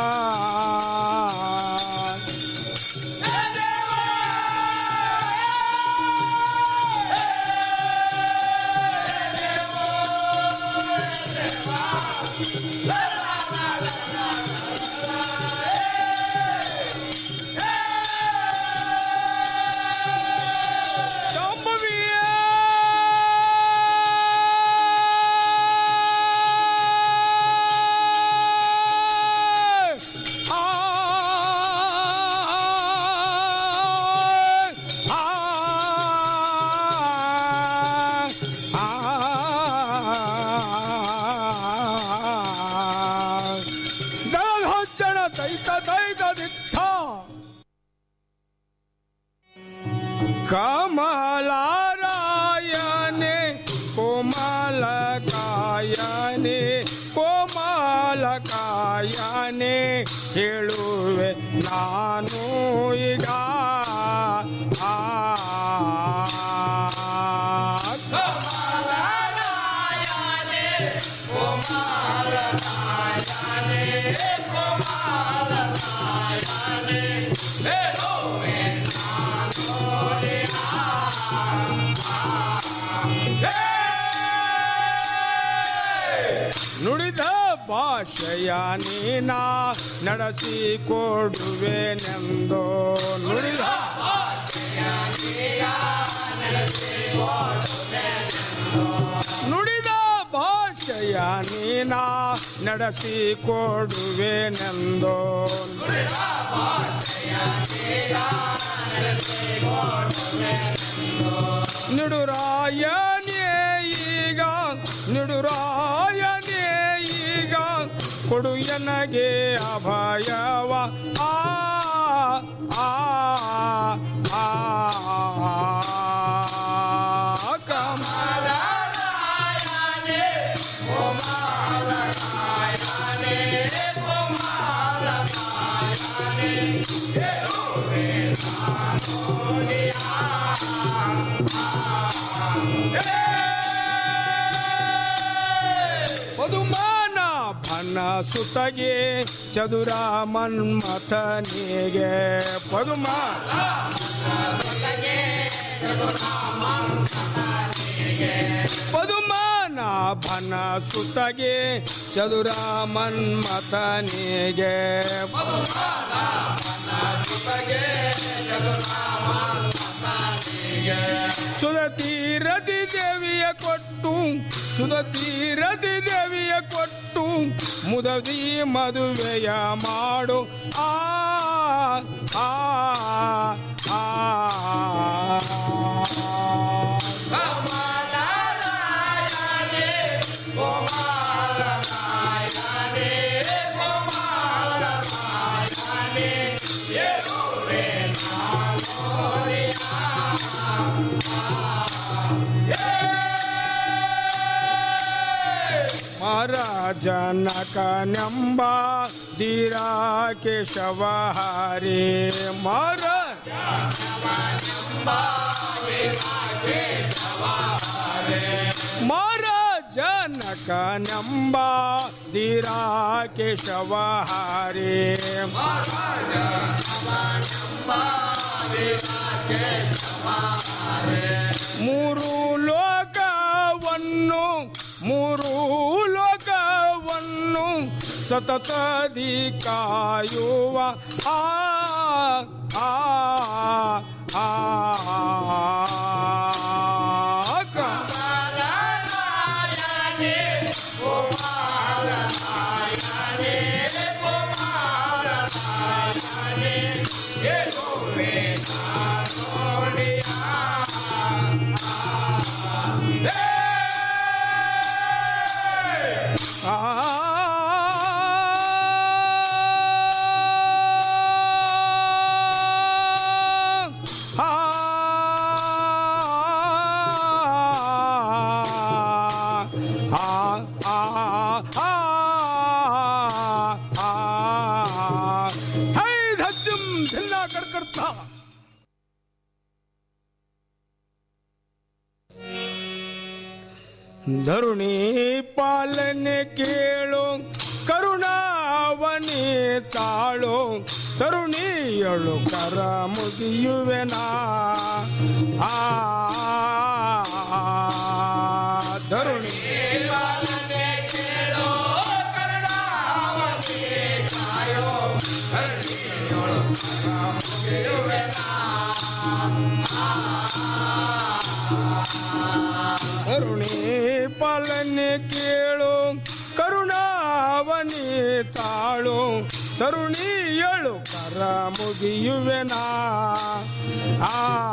S12: ದಳಹೊಚ್ಚಣ ದೈತ ದೈತ ದಿಟ್ಟ ಕಮಲಾರಾಯನೆ ಕೋಮಲ ಕಾಯನೆ ಕೋಮಲ ಕಾಯನೆ ಹೇಳುವೆ ನಾನು ಈಗ ಆ ನುಡಿದ ಭಾಷೆಯ ನೀನ ನಡೆಸಿ ಕೊಡುವೆನೆಂದು ನುಡಿದ ನುಡಿದ ಭಾಷೆಯ ನೀನ ನಡೆಸಿ ಕೊಡುವೆನೆಂದು ನಿಡುರಾಯನೇ ಈಗ ನಿಡುರಾಯನೇ ಈಗ ಕೊಡು ಎನಗೆ ಅಭಯವ ಆ ಆ ಆ ಕಮಲ ಪದುಮಾನ ಭನ ಸುತಗೆ ಚದುರ ಮನ್ಮಥನಿಗೆ ಪದುಮ ಪದುಮಾನ ಭನ ಸುತಗೆ ಚದುರ ಮನ್ಮಥನಿಗೆ ಸುಧತೀರದಿ ದೇವಿಯ ಕೊಟ್ಟು ಸುಧತೀರದಿ ದೇವಿಯ ಕೊಟ್ಟು ಮುದದಿ ಮದುವೆಯ ಮಾಡು ಆ ಆ ಆ ಮಹಾರಾಜನಕನೆಂಬ ಧೀರಾ ಕೇಶವ ಹರಿ ಮರ ಮಹಾರಾಜನಕನೆಂಬ ಧೀರಾ ಕೇಶವ ಹರಿ ಮೂರು ಲೋಕವನ್ನು ಮೂರು ಲೋಕವನ್ನು ಸತತದಿ ಕಾಯುವ ಆ ಆ ಆ ಆ ಧರುಣಿ ಪಾಲನೆ ಕೇಳು ಕರುಣಾವನಿ ತಾಳು ತರುಣಿಯಳು ಕರ ಮುಗಿಯುವೆನಾ ಆ ಧರುಣಿ ಪಾಲನೆ ಕೇಳು ಕರುಣಾವನಿ ತಾಳು ತರುಣಿಯಳು ಕರ ಮುಗಿಯುವೆನಾ ಕರುಣೆ ಪಾಲನೆ ಕೇಳು ಕರುಣಾವನಿ ತಾಳು ತರುಣಿಯಳು ಕರ ಮುಗಿಯುವೆನಾ ಆ